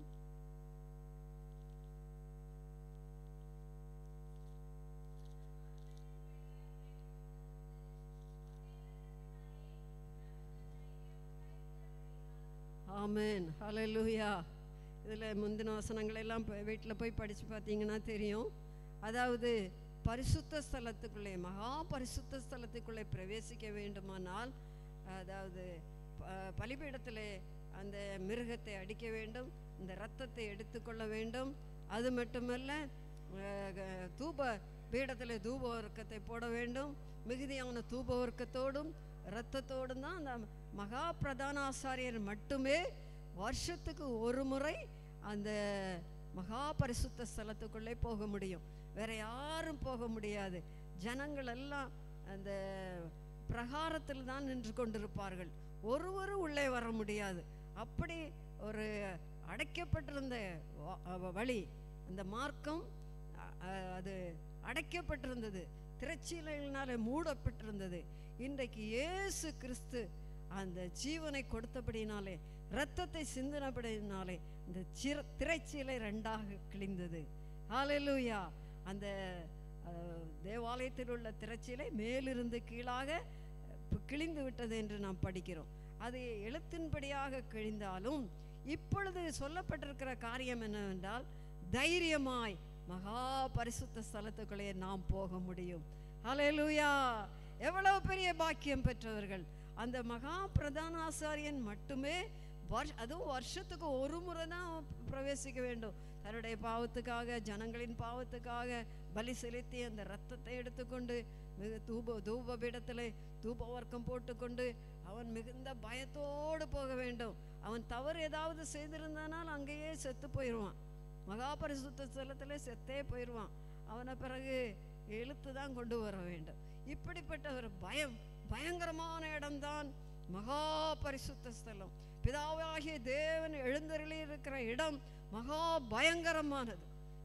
ஆமென் ஹalleluya இதில் முந்தின வசனங்கள் எல்லாம் வீட்டில் போய் படித்து பார்த்தீங்கன்னா தெரியும் அதாவது பரிசுத்த ஸ்தலத்துக்குள்ளே மகா பரிசுத்த ஸ்தலத்துக்குள்ளே பிரவேசிக்க வேண்டுமானால் அதாவது ப- பலிபீடத்திலே அந்த மிருகத்தை அடிக்க வேண்டும் இந்த இரத்தத்தை எடுத்துக்கொள்ள வேண்டும் அது மட்டுமல்ல அஹ், க- தூப பீடத்தில் தூப வர்க்கத்தை போட வேண்டும் மிகுதியான தூப வர்க்கத்தோடும் இரத்தத்தோடும் தான் அந்த மகா பிரதான ஆசாரியர் மட்டுமே வருஷத்துக்கு ஒரு முறை அந்த மகா பரிசுத்த ஸ்தலத்துக்குள்ளே போக முடியும் வேற யாரும் போக முடியாது ஜனங்கள் எல்லாம் அந்த பிரகாரத்தில் தான் நின்று கொண்டிருப்பார்கள் ஒருவரும் உள்ளே வர முடியாது அப்படி ஒரு அடைக்கப்பட்டிருந்த வ- அவ- வழி அந்த மார்க்கம் அ- அ- அது அடைக்கப்பட்டிருந்தது திரைச்சீலைகளினாலே மூடப்பட்டிருந்தது இன்றைக்கு இயேசு கிறிஸ்து அந்த ஜீவனை கொடுத்தபடினாலே இரத்தத்தை சிந்தினபடினாலே இந்த சிற திரைச்சீலை ரெண்டாக கிழிந்தது ஹalleluya அந்த அஹ், தேவாலயத்தில் உள்ள திரைச்சீலை மேலிருந்து கீழாக அஹ், கிழிந்து விட்டது என்று நாம் படிக்கிறோம் அது எழுத்தின்படியாக கிழிந்தாலும் இப்பொழுது சொல்லப்பட்டிருக்கிற காரியம் என்னவென்றால் தைரியமாய் மகா பரிசுத்த ஸ்தலத்துக்குள்ளே நாம் போக முடியும் ஹalleluya எவ்வளவு பெரிய பாக்கியம் பெற்றவர்கள் அந்த மகா பிரதான ஆசாரியன் மட்டுமே வருஷ அதுவும் வருஷத்துக்கு ஒரு முறை தான் பிரவேசிக்க வேண்டும் தன்னுடைய பாவத்துக்காக ஜனங்களின் பாவத்துக்காக பலி செலுத்தி அந்த ரத்தத்தை எடுத்துக்கொண்டு மிகு தூப தூப பீடத்திலே தூப வர்க்கம் போட்டுக்கொண்டு அவன் மிகுந்த பயத்தோடு போக வேண்டும் அவன் தவறு ஏதாவது செய்திருந்தானால் அங்கேயே செத்து போயிடுவான் மகா பரிசுத்த ஸ்தலத்திலே செத்தே போயிடுவான் அவனை பிறகு இழுத்து தான் கொண்டு வர வேண்டும் இப்படிப்பட்ட ஒரு பயம் பயங்கரமான இடம்தான் மகா பரிசுத்த ஸ்தலம் பிதாவாகிய தேவன் எழுந்தருளி இருக்கிற இடம் மகா பயங்கரமானது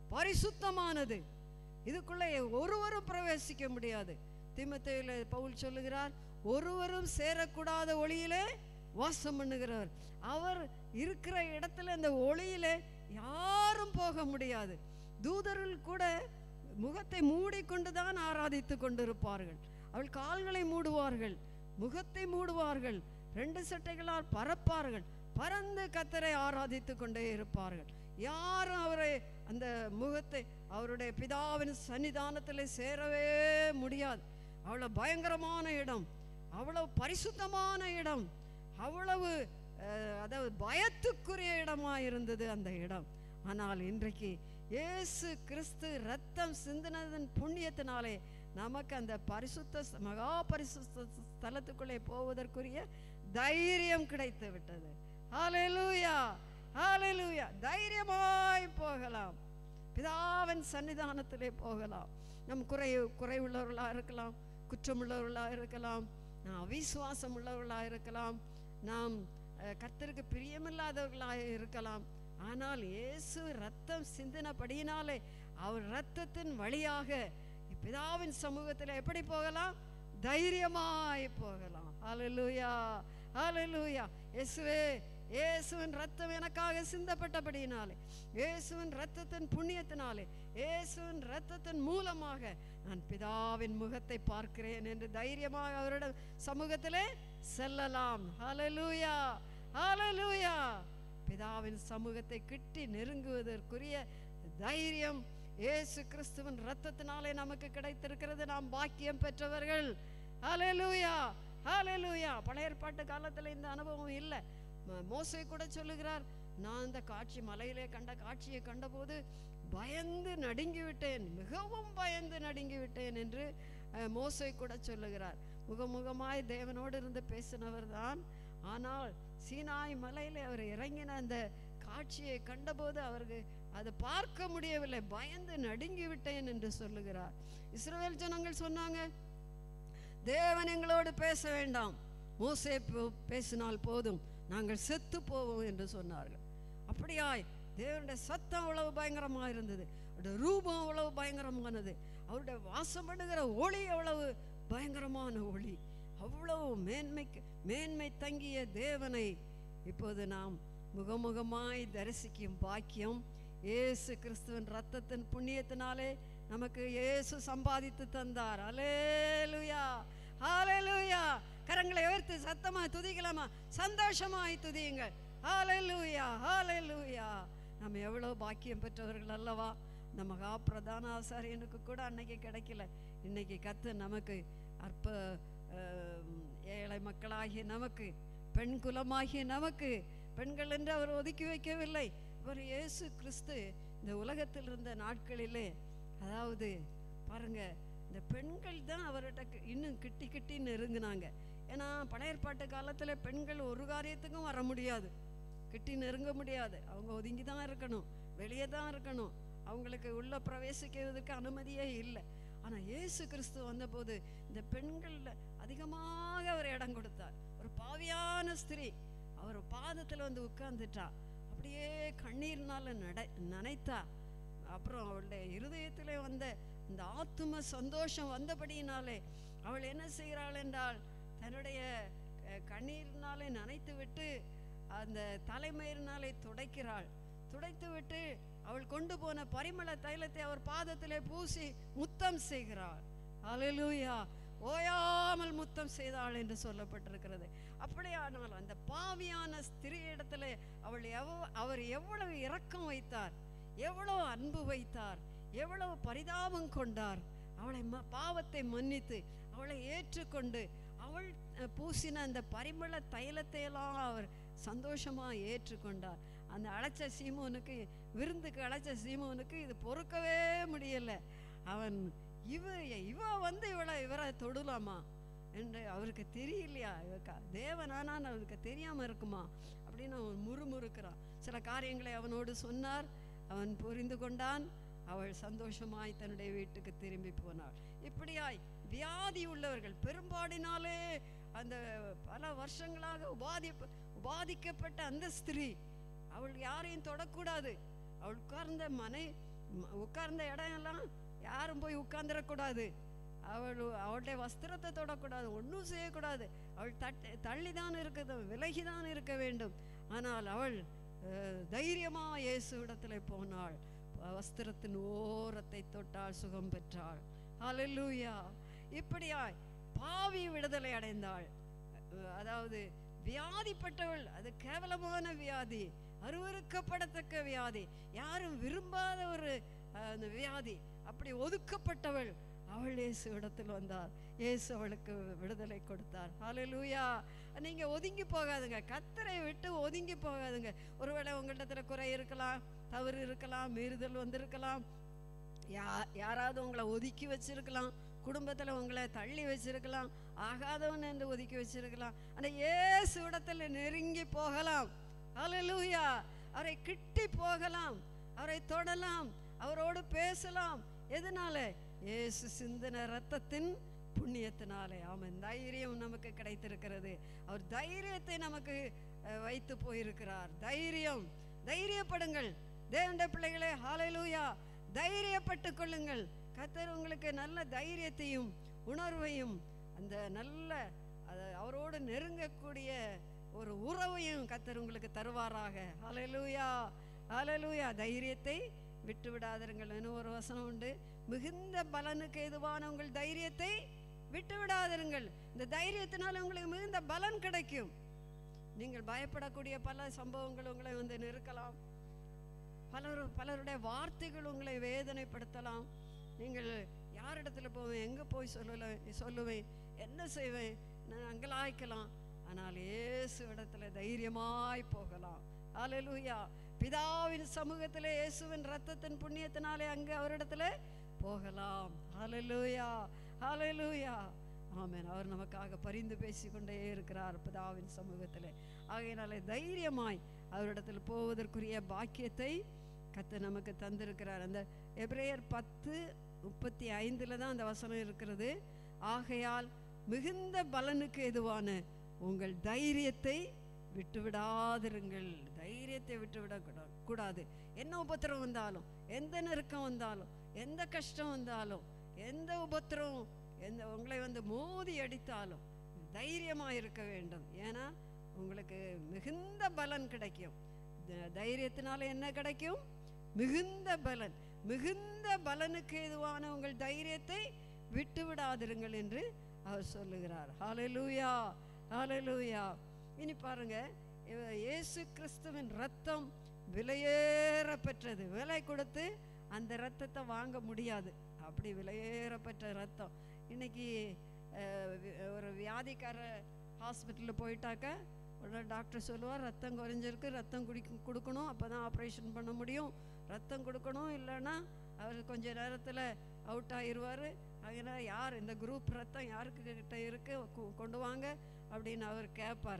பரிசுத்தமானது இதுக்குள்ளே ஒருவரும் பிரவேசிக்க முடியாது தீமத்தையில் பவுல் சொல்லுகிறார் ஒருவரும் சேரக்கூடாத ஒளியிலே வாசம் பண்ணுகிறவர் அவர் இருக்கிற இடத்துல இந்த ஒளியிலே யாரும் போக முடியாது தூதர்கள் கூட முகத்தை மூடிக்கொண்டு தான் ஆராதித்து கொண்டிருப்பார்கள் அவள் கால்களை மூடுவார்கள் முகத்தை மூடுவார்கள் ரெண்டு சட்டைகளால் பறப்பார்கள் பறந்து கத்தரை ஆராதித்து கொண்டே இருப்பார்கள் யாரும் அவரை அந்த முகத்தை அவருடைய பிதாவின் சன்னிதானத்தில் சேரவே முடியாது அவ்வளவு பயங்கரமான இடம் அவ்வளவு பரிசுத்தமான இடம் அவ்வளவு அஹ், அதாவது பயத்துக்குரிய இடமா இருந்தது அந்த இடம் ஆனால் இன்றைக்கு இயேசு கிறிஸ்து ரத்தம் சிந்தினதன் புண்ணியத்தினாலே நமக்கு அந்த பரிசுத்த ஸ்த- மகா பரிசுத்த ஸ்தலத்துக்குள்ளே போவதற்குரிய தைரியம் கிடைத்து விட்டது ஹalleluya ஹalleluya தைரியமாய் போகலாம் பிதாவின் சன்னிதானத்திலே போகலாம் நம் குறை குறைவுள்ளவர்களாக இருக்கலாம் குற்றமுள்ளவர்களாக இருக்கலாம் நாம் அவிசுவாசம் உள்ளவர்களாக இருக்கலாம் நாம் அஹ், கர்த்தருக்கு பிரியமில்லாதவர்களாக இருக்கலாம் ஆனால் இயேசு ரத்தம் சிந்தினபடியினாலே அவர் ரத்தத்தின் வழியாக பிதாவின் சமூகத்தில் எப்படி போகலாம் தைரியமாய் போகலாம் ஹalleluya ஹalleluya இயேசுவே இயேசுவின் ரத்தம் எனக்காக சிந்தப்பட்டபடியினாலே இயேசுவின் ரத்தத்தின் புண்ணியத்தினாலே இயேசுவின் ரத்தத்தின் மூலமாக நான் பிதாவின் முகத்தை பார்க்கிறேன் என்று தைரியமாக அவரிடம் சமூகத்திலே செல்லலாம் ஹalleluya ஹalleluya பிதாவின் சமூகத்தை கிட்டி நெருங்குவதற்குரிய தைரியம் இயேசு கிறிஸ்துவின் ரத்தத்தினாலே நமக்கு கிடைத்திருக்கிறது நாம் பாக்கியம் பெற்றவர்கள் ஹalleluya ஹalleluya பழைய ஏற்பாட்டு காலத்தில் இந்த அனுபவம் இல்லை ம- மோசே கூட சொல்லுகிறார் நான் இந்த காட்சி மலையிலே கண்ட காட்சியை கண்டபோது பயந்து நடுங்கி விட்டேன் மிகவும் பயந்து நடுங்கி விட்டேன் என்று அஹ், மோசே கூட சொல்லுகிறார் முகமுகமாய் தேவனோடு இருந்து பேசினவர் தான் ஆனால் சீனாய் மலையிலே அவர் இறங்கின அந்த காட்சியை கண்டபோது அவருக்கு அதை பார்க்க முடியவில்லை பயந்து நடுங்கி விட்டேன் என்று சொல்லுகிறார் இஸ்ரவேல் ஜனங்கள் சொன்னாங்க தேவன் எங்களோடு பேச வேண்டாம் மோசே போ- பேசினால் போதும் நாங்கள் செத்து போவோம் என்று சொன்னார்கள் அப்படியாய் தேவனுடைய சத்தம் அவ்வளவு பயங்கரமாக இருந்தது அவருடைய ரூபம் அவ்வளவு பயங்கரமானது அவருடைய வாசம் பண்ணுகிற ஒளி அவ்வளவு பயங்கரமான ஒளி அவ்வளவு மேன்மைக்கு மேன்மை தங்கிய தேவனை இப்போது நாம் முகமுகமாய் தரிசிக்கும் பாக்கியம் இயேசு கிறிஸ்துவின் ரத்தத்தின் புண்ணியத்தினாலே நமக்கு இயேசு சம்பாதித்து தந்தார் அலேலுயா ஹalleluya கரங்களை உயர்த்தி சத்தமா துதிக்கலாமா சந்தோஷமாய் துதியுங்கள் ஹalleluya ஹalleluya நம்ம எவ்வளவு பாக்கியம் பெற்றவர்கள் அல்லவா இந்த மகா பிரதான ஆசாரியனுக்கு கூட அன்னைக்கு கிடைக்கல இன்னைக்கு கத்து நமக்கு அற்ப அஹ், ஏழை மக்களாகிய நமக்கு பெண் குலமாகிய நமக்கு பெண்கள் என்று அவர் ஒதுக்கி வைக்கவில்லை அவர் இயேசு கிறிஸ்து இந்த உலகத்தில் இருந்த நாட்களிலே அதாவது பாருங்க இந்த பெண்கள் தான் அவர்கிட்ட கி- இன்னும் கிட்டி கிட்டி நெருங்கினாங்க ஏன்னா பழைய ஏற்பாட்டு காலத்தில் பெண்கள் ஒரு காரியத்துக்கும் வர முடியாது கிட்டி நெருங்க முடியாது அவங்க ஒதுங்கி தான் இருக்கணும் வெளியே தான் இருக்கணும் அவங்களுக்கு உள்ள பிரவேசிக்கிறதுக்கு அனுமதியே இல்லை ஆனால் இயேசு கிறிஸ்து வந்தபோது இந்த பெண்கள்ல அதிகமாக அவர் இடம் கொடுத்தார் ஒரு பாவியான ஸ்திரீ அவர் பாதத்தில் வந்து உட்கார்ந்துட்டா அப்படியே கண்ணீர்னால நட நனைத்தா அப்புறம் அவளுடைய இருதயத்திலே வந்த இந்த ஆத்தும சந்தோஷம் வந்தபடியினாலே அவள் என்ன செய்கிறாள் என்றால் தன்னுடைய அஹ், கண்ணீரினாலே நனைத்து விட்டு அந்த தலைமயிரினாலே துடைக்கிறாள் துடைத்து விட்டு அவள் கொண்டு போன பரிமள தைலத்தை அவர் பாதத்திலே பூசி முத்தம் செய்கிறாள் அல்லேலூயா ஓயாமல் முத்தம் செய்தாள் என்று சொல்லப்பட்டிருக்கிறது அப்படியானால் அந்த பாவியான ஸ்திரீ இடத்துல அவள் எவ் அவர் எவ்வளவு இரக்கம் வைத்தார் எவ்வளவு அன்பு வைத்தார் எவ்வளவு பரிதாபம் கொண்டார் அவளை ம பாவத்தை மன்னித்து அவளை ஏற்றுக்கொண்டு அவள் அஹ், பூசின அந்த பரிமள தைலத்தை எல்லாம் அவர் சந்தோஷமா ஏற்றுக்கொண்டார் அந்த அழைச்ச சீமோனுக்கு விருந்துக்கு அழைச்ச சீமோனுக்கு இது பொறுக்கவே முடியல அவன் இவ இவ வந்து இவளை இவரை தொடலாமா என்று அவருக்கு தெரியலையா இவக்கா தேவனானான்னு அவனுக்கு தெரியாம இருக்குமா அப்படின்னு அவன் முறுமுறுக்கிறான் சில காரியங்களை அவனோடு சொன்னார் அவன் புரிந்து கொண்டான் அவள் சந்தோஷமாய் தன்னுடைய வீட்டுக்கு திரும்பி போனாள் இப்படியாய் வியாதி உள்ளவர்கள் பெரும்பாடினாலே அந்த பல வருஷங்களாக உபாதி உபாதிக்கப்பட்ட அந்த ஸ்திரீ அவள் யாரையும் தொடக்கூடாது அவள் உட்கார்ந்த மனை ம- உட்கார்ந்த இடம் எல்லாம் யாரும் போய் உட்கார்ந்துடக்கூடாது அவள் அவளுடைய வஸ்திரத்தை தொடக்கூடாது ஒன்றும் செய்யக்கூடாது அவள் தட்டு தள்ளி தான் இருக்குது விலகி தான் இருக்க வேண்டும் ஆனால் அவள் அஹ், தைரியமா இயேசு இடத்துல போனாள் வஸ்திரத்தின் ஓரத்தை தொட்டாள் சுகம் பெற்றாள் ஹalleluya இப்படியாய் பாவி விடுதலை அடைந்தாள் அஹ், அதாவது வியாதிப்பட்டவள் அது கேவலமான வியாதி அருவருக்கப்படத்தக்க வியாதி யாரும் விரும்பாத ஒரு அஹ், அந்த வியாதி அப்படி ஒதுக்கப்பட்டவள் அவள் இயேசு இடத்தில் வந்தார் இயேசு அவளுக்கு விடுதலை கொடுத்தார் ஹalleluya நீங்க ஒதுங்கி போகாதுங்க கத்தரை விட்டு ஒதுங்கி போகாதுங்க ஒருவேளை உங்களிடத்துல குறை இருக்கலாம் தவறு இருக்கலாம் மீறுதல் வந்திருக்கலாம் யா யாராவது உங்களை ஒதுக்கி வச்சிருக்கலாம் குடும்பத்தில் உங்களை தள்ளி வச்சிருக்கலாம் ஆகாதவன் என்று ஒதுக்கி வச்சிருக்கலாம் ஆனால் இயேசு இடத்துல நெருங்கி போகலாம் ஹalleluya அவரை கிட்டி போகலாம் அவரை தொடலாம் அவரோடு பேசலாம் எதனால இயேசு சிந்தின ரத்தத்தின் புண்ணியத்தினாலே ஆமென் தைரியம் நமக்கு கிடைத்திருக்கிறது அவர் தைரியத்தை நமக்கு அஹ், வைத்து போயிருக்கிறார் தைரியம் தைரியப்படுங்கள் தேவனுடைய பிள்ளைகளே ஹalleluya தைரியப்பட்டுக் கொள்ளுங்கள் கர்த்தர் உங்களுக்கு நல்ல தைரியத்தையும் உணர்வையும் அந்த நல்ல அத- அவரோடு நெருங்கக்கூடிய ஒரு உறவையும் கர்த்தர் உங்களுக்கு தருவாராக ஹalleluya ஹalleluya தைரியத்தை விட்டு விடாதிருங்கள் இன்னும் ஒரு வசனம் உண்டு மிகுந்த பலனுக்கு எதுவான உங்கள் தைரியத்தை விட்டு விடாதிருங்கள் இந்த தைரியத்தினால உங்களுக்கு மிகுந்த பலன் கிடைக்கும் நீங்கள் பயப்படக்கூடிய பல சம்பவங்கள் உங்களை வந்து நெருக்கலாம் பலர் பலருடைய வார்த்தைகள் உங்களை வேதனைப்படுத்தலாம் நீங்கள் யாரிடத்துல போவேன் எங்கே போய் சொல்லல சொல்லுவேன் என்ன செய்வேன் நான் அங்கலாய்க்கலாம் ஆனால் இயேசு இடத்துல தைரியமாய் போகலாம் ஹalleluya பிதாவின் சமூகத்திலே இயேசுவின் ரத்தத்தின் புண்ணியத்தினாலே அங்கே அவரிடத்துல போகலாம் ஹalleluya ஹalleluya ஆமென் அவர் நமக்காக பரிந்து பேசிக்கொண்டே இருக்கிறார் பிதாவின் சமூகத்திலே ஆகையினாலே தைரியமாய் அவரிடத்தில் போவதற்குரிய பாக்கியத்தை கத்த நமக்கு தந்திருக்கிறார் அந்த எபிரேயர் பத்து முப்பத்தி ஐந்தில் தான் அந்த வசனம் இருக்கிறது ஆகையால் மிகுந்த பலனுக்கு எதுவான உங்கள் தைரியத்தை விட்டுவிடாதிருங்கள் தைரியத்தை விட்டுவிட கூடா- கூடாது என்ன உபத்திரம் வந்தாலும் எந்த நெருக்கம் வந்தாலும் எந்த கஷ்டம் வந்தாலும் எந்த உபத்திரம் எந்த உங்களை வந்து மோதி அடித்தாலும் தைரியமா இருக்க வேண்டும் ஏன்னா உங்களுக்கு மிகுந்த பலன் கிடைக்கும் த- தைரியத்தினால என்ன கிடைக்கும் மிகுந்த பலன் மிகுந்த பலனுக்கு எதுவான உங்கள் தைரியத்தை விட்டு விடாதிருங்கள் என்று அவர் சொல்லுகிறார் ஹalleluya ஹalleluya இனி பாருங்க இவ- இயேசு கிறிஸ்துவின் ரத்தம் விலையேற பெற்றது விலை கொடுத்து அந்த ரத்தத்தை வாங்க முடியாது அப்படி விலையேற பெற்ற ரத்தம் இன்னைக்கு அஹ், வி- ஒரு வியாதிக்கார ஹாஸ்பிட்டலில் போயிட்டாக்க உடனே டாக்டர் சொல்லுவார் ரத்தம் குறைஞ்சிருக்கு ரத்தம் குடிக்க கொடுக்கணும் அப்போ தான் ஆப்ரேஷன் பண்ண முடியும் ரத்தம் கொடுக்கணும் இல்லைன்னா அவர் கொஞ்ச நேரத்தில் அவுட் ஆயிடுவார் அதனால் யார் இந்த குரூப் ரத்தம் யாருக்கு கிட்ட இருக்கு கொ- கொண்டு வாங்க அப்படின்னு அவர் கேட்பார்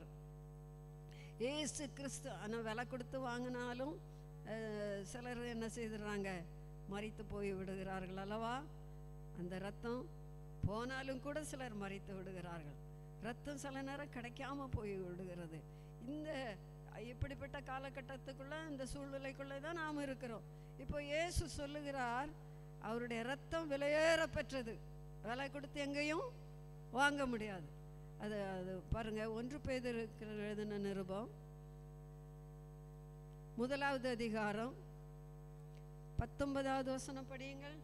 ஏசு கிறிஸ்து ஆனால் விலை கொடுத்து வாங்கினாலும் அஹ், சிலர் என்ன செய்துடுறாங்க மறித்து போய் விடுகிறார்கள் அல்லவா அந்த ரத்தம் போனாலும் கூட சிலர் மறித்து விடுகிறார்கள் ரத்தம் சில நேரம் கிடைக்காம போய் விடுகிறது இந்த இப்படிப்பட்ட காலகட்டத்துக்குள்ள இந்த சூழ்நிலைக்குள்ளே தான் நாம் இருக்கிறோம் இப்போ இயேசு சொல்லுகிறார் அவருடைய ரத்தம் விலையேற பெற்றது விலை கொடுத்து எங்கேயும் வாங்க முடியாது அது அது பாருங்க ஒன்று பேதர் எழுதின நிருபம் முதலாவது அதிகாரம் பத்தொன்பதாவது வசனம் படியுங்கள்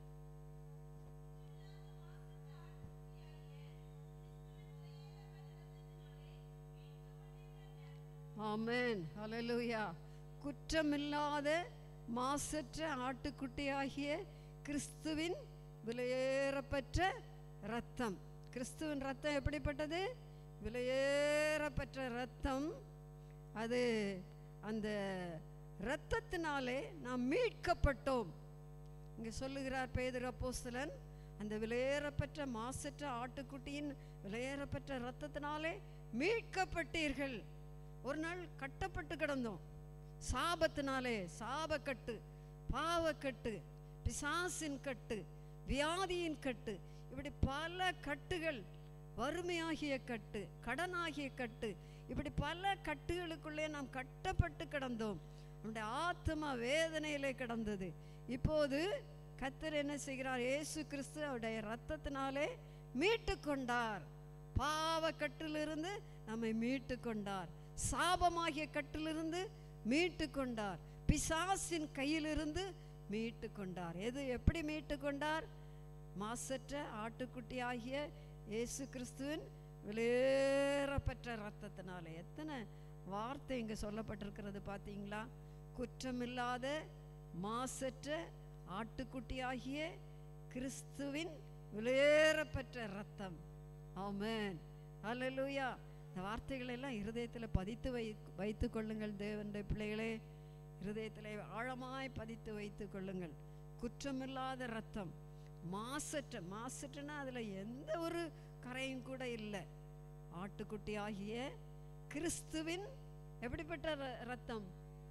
ஆமென் ஹalleluya குற்றமில்லாத மாசற்ற ஆட்டுக்குட்டியாகிய கிறிஸ்துவின் விலையேறப்பெற்ற ரத்தம் கிறிஸ்துவின் ரத்தம் எப்படிப்பட்டது விலையேறப்பெற்ற ரத்தம் அது அந்த இரத்தத்தினாலே நாம் மீட்கப்பட்டோம் இங்கே சொல்லுகிறார் பேதுரு அப்போஸ்தலன் அந்த விலையேறப்பெற்ற மாசற்ற ஆட்டுக்குட்டியின் விலையேறப்பெற்ற இரத்தத்தினாலே மீட்கப்பட்டீர்கள் ஒரு நாள் கட்டப்பட்டு கிடந்தோம் சாபத்தினாலே சாபக்கட்டு பாவக்கட்டு பிசாசின் கட்டு வியாதியின் கட்டு இப்படி பல கட்டுகள் வறுமையாகிய கட்டு கடனாகிய கட்டு இப்படி பல கட்டுகளுக்குள்ளே நாம் கட்டப்பட்டு கிடந்தோம் நம்முடைய ஆத்மா வேதனையிலே கிடந்தது இப்போது கத்தர் என்ன செய்கிறார் இயேசு கிறிஸ்து அவருடைய ரத்தத்தினாலே மீட்டு கொண்டார் பாவ கட்டிலிருந்து நம்மை மீட்டு கொண்டார் சாபமாகிய கட்டிலிருந்து மீட்டு கொண்டார் பிசாசின் கையிலிருந்து மீட்டு கொண்டார் எது எப்படி மீட்டு கொண்டார் மாசற்ற ஆட்டுக்குட்டியாகிய இயேசு கிறிஸ்துவின் விலையேறப்பெற்ற ரத்தத்தினால எத்தனை வார்த்தை இங்க சொல்லப்பட்டிருக்கிறது பார்த்தீங்களா குற்றமில்லாத மாசற்ற ஆட்டுக்குட்டியாகிய கிறிஸ்துவின் விலையேறப்பெற்ற ரத்தம் ஆமென் அல்லேலூயா இந்த வார்த்தைகள் எல்லாம் இருதயத்தில் பதித்து வை வைத்து கொள்ளுங்கள் தேவனுடைய பிள்ளைகளே இருதயத்தில் ஆழமாய் பதித்து வைத்து கொள்ளுங்கள் குற்றமில்லாத ரத்தம் மாசற்ற மாசற்றனா அதில் எந்த ஒரு கரையும் கூட இல்லை ஆட்டுக்குட்டி ஆகிய கிறிஸ்துவின் எப்படிப்பட்ட ர- ரத்தம்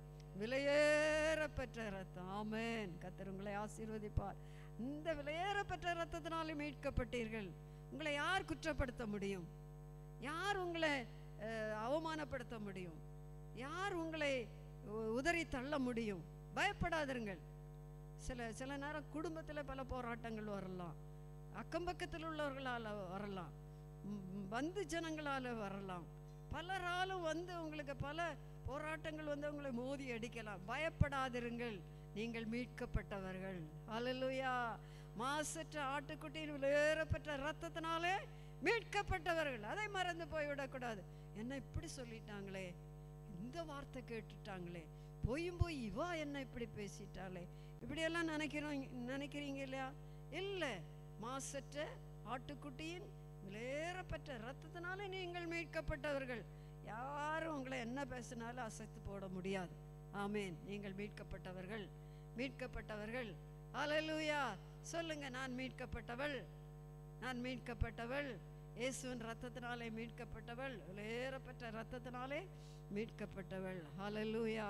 விலையேறப்பெற்ற ரத்தம் ஆமென் கத்தர் உங்களை ஆசீர்வதிப்பார் இந்த விலையேறப்பெற்ற ரத்தத்தினாலே மீட்கப்பட்டீர்கள் உங்களை யார் குற்றப்படுத்த முடியும் யார் உங்களை அஹ், அவமானப்படுத்த முடியும் யார் உங்களை உ- உதறி தள்ள முடியும் பயப்படாதிருங்கள் சில சில நேரம் குடும்பத்தில் பல போராட்டங்கள் வரலாம் அக்கம் பக்கத்தில் உள்ளவர்களால் வரலாம் ம், ம், பந்து ஜனங்களால் வரலாம் பலராலும் வந்து உங்களுக்கு பல போராட்டங்கள் வந்து உங்களை மோதி அடிக்கலாம் பயப்படாதிருங்கள் நீங்கள் மீட்கப்பட்டவர்கள் அல்லேலூயா மாசற்ற ஆட்டுக்குட்டியின் விலையேறப்பட்ட ரத்தத்தினாலே மீட்கப்பட்டவர்கள் அதை மறந்து போய்விடக்கூடாது என்ன இப்படி சொல்லிட்டாங்களே இந்த வார்த்தை கேட்டுட்டாங்களே போயும் போய் இவா என்ன இப்படி பேசிட்டாளே இப்படியெல்லாம் நினைக்கிறோம் நினைக்கிறீங்க இல்லையா இல்லை மாசற்ற ஆட்டுக்குட்டியின் விலையேறப்பட்ட ரத்தத்தினாலே நீங்கள் மீட்கப்பட்டவர்கள் யாரும் உங்களை என்ன பேசினாலும் அசைத்து போட முடியாது ஆமேன் நீங்கள் மீட்கப்பட்டவர்கள் மீட்கப்பட்டவர்கள் அல்லேலூயா சொல்லுங்க நான் மீட்கப்பட்டவள் நான் மீட்கப்பட்டவள் இயேசுவின் ரத்தத்தினாலே மீட்கப்பட்டவள் விலையேறப்பட்ட ரத்தத்தினாலே மீட்கப்பட்டவள் ஹalleluya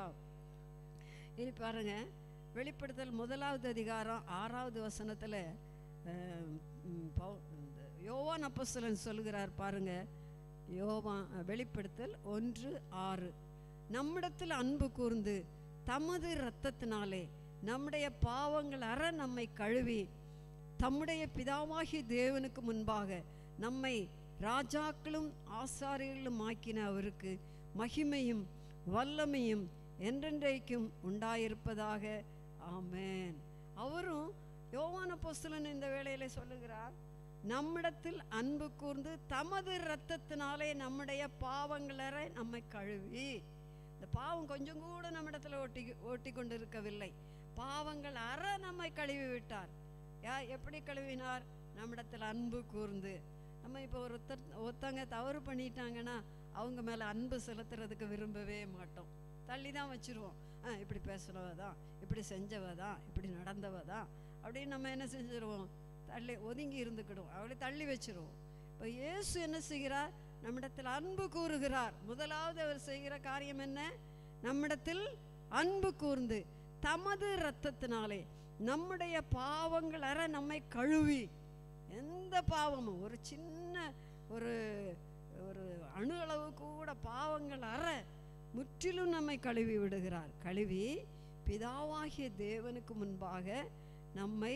இனி பாருங்க வெளிப்படுத்தல் முதலாவது அதிகாரம் ஆறாவது வசனத்துல அஹ், ம், பவு- இந்த யோவான் அப்போஸ்தலன் சொல்லுகிறார் பாருங்க யோவான் அஹ், வெளிப்படுத்தல் ஒன்று ஆறு நம்மிடத்தில் அன்பு கூர்ந்து தமது இரத்தத்தினாலே நம்முடைய பாவங்கள் அற நம்மை கழுவி தம்முடைய பிதாவாகிய தேவனுக்கு முன்பாக நம்மை ராஜாக்களும் ஆசாரியர்களும் ஆக்கின அவருக்கு மகிமையும் வல்லமையும் என்றென்றைக்கும் உண்டாயிருப்பதாக ஆமென் அவரும் யோவான அப்போஸ்தலன் இந்த வேளையில சொல்லுகிறார் நம்மிடத்தில் அன்பு கூர்ந்து தமது இரத்தத்தினாலே நம்முடைய பாவங்களரை நம்மை கழுவி இந்த பாவம் கொஞ்சம் கூட நம்மிடத்துல ஓட்டி ஓட்டி கொண்டு இருக்கவில்லை பாவங்கள் அற நம்மை கழுவி விட்டார் யா எப்படி கழுவினார் நம்மிடத்தில் அன்பு கூர்ந்து நம்ம இப்போ ஒருத்தர் ஒருத்தங்க தவறு பண்ணிட்டாங்கன்னா அவங்க மேலே அன்பு செலுத்துறதுக்கு விரும்பவே மாட்டோம் தள்ளி தான் வச்சிருவோம் ஆ இப்படி பேசுனவ தான் இப்படி செஞ்சவ தான் இப்படி நடந்தவ தான் அப்படின்னு நம்ம என்ன செஞ்சிருவோம் தள்ளி ஒதுங்கி இருந்துக்கிடுவோம் அவளை தள்ளி வச்சிருவோம் இப்போ இயேசு என்ன செய்கிறார் நம்மிடத்தில் அன்பு கூறுகிறார் முதலாவது அவர் செய்கிற காரியம் என்ன நம்மிடத்தில் அன்பு கூர்ந்து தமது இரத்தத்தினாலே நம்முடைய பாவங்கள் அற நம்மை கழுவி எந்த பாவமும் ஒரு சின்ன ஒரு ஒரு அணு அளவு கூட பாவங்கள் அற முற்றிலும் நம்மை கழுவி விடுகிறார் கழுவி பிதாவாகிய தேவனுக்கு முன்பாக நம்மை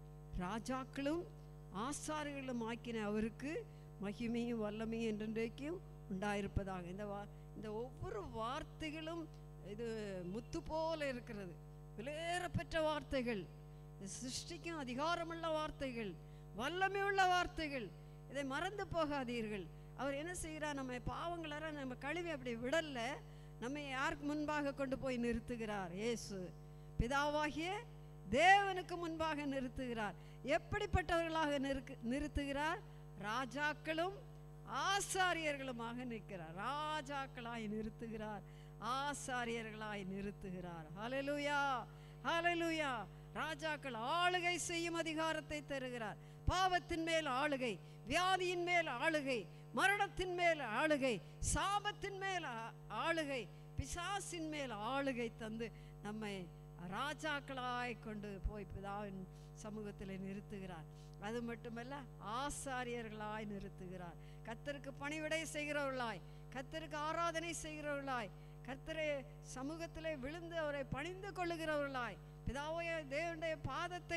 ராஜாக்களும் ஆசாரிகளும் ஆக்கின அவருக்கு மகிமையும் வல்லமையும் என்றென்றைக்கும் உண்டாயிருப்பதாக இந்த வா இந்த ஒவ்வொரு வார்த்தைகளும் இது முத்து போல இருக்கிறது விலையேறப்பெற்ற வார்த்தைகள் இது சிருஷ்டிக்கும் அதிகாரமுள்ள வார்த்தைகள் வல்லமை உள்ள வார்த்தைகள் இதை மறந்து போகாதீர்கள் அவர் என்ன செய்கிறார் நம்ம பாவங்களற நம்ம கழுவி அப்படி விடல நம்ம யாருக்கு முன்பாக கொண்டு போய் நிறுத்துகிறார் இயேசு பிதாவாகிய தேவனுக்கு முன்பாக நிறுத்துகிறார் எப்படிப்பட்டவர்களாக நிறுக்கு நிறுத்துகிறார் ராஜாக்களும் ஆசாரியர்களுமாக நிற்கிறார் ராஜாக்களாய் நிறுத்துகிறார் ஆசாரியர்களாய் நிறுத்துகிறார் ஹalleluya ஹalleluya ராஜாக்கள் ஆளுகை செய்யும் அதிகாரத்தை தருகிறார் பாவத்தின் மேல் ஆளுகை வியாதியின் மேல் ஆளுகை மரணத்தின் மேல் ஆளுகை சாபத்தின் மேல் ஆ- ஆளுகை பிசாசின் மேல் ஆளுகை தந்து நம்மை ராஜாக்களாய் கொண்டு போய் பிதாவின் சமூகத்தில் நிறுத்துகிறார் அது மட்டுமல்ல ஆசாரியர்களாய் நிறுத்துகிறார் கத்தருக்கு பணிவிடை செய்கிறவர்களாய் கத்தருக்கு ஆராதனை செய்கிறவர்களாய் கர்த்தரை சமூகத்திலே விழுந்து அவரை பணிந்து கொள்ளுகிறவர்களாய் பிதாவைய தேவனுடைய பாதத்தை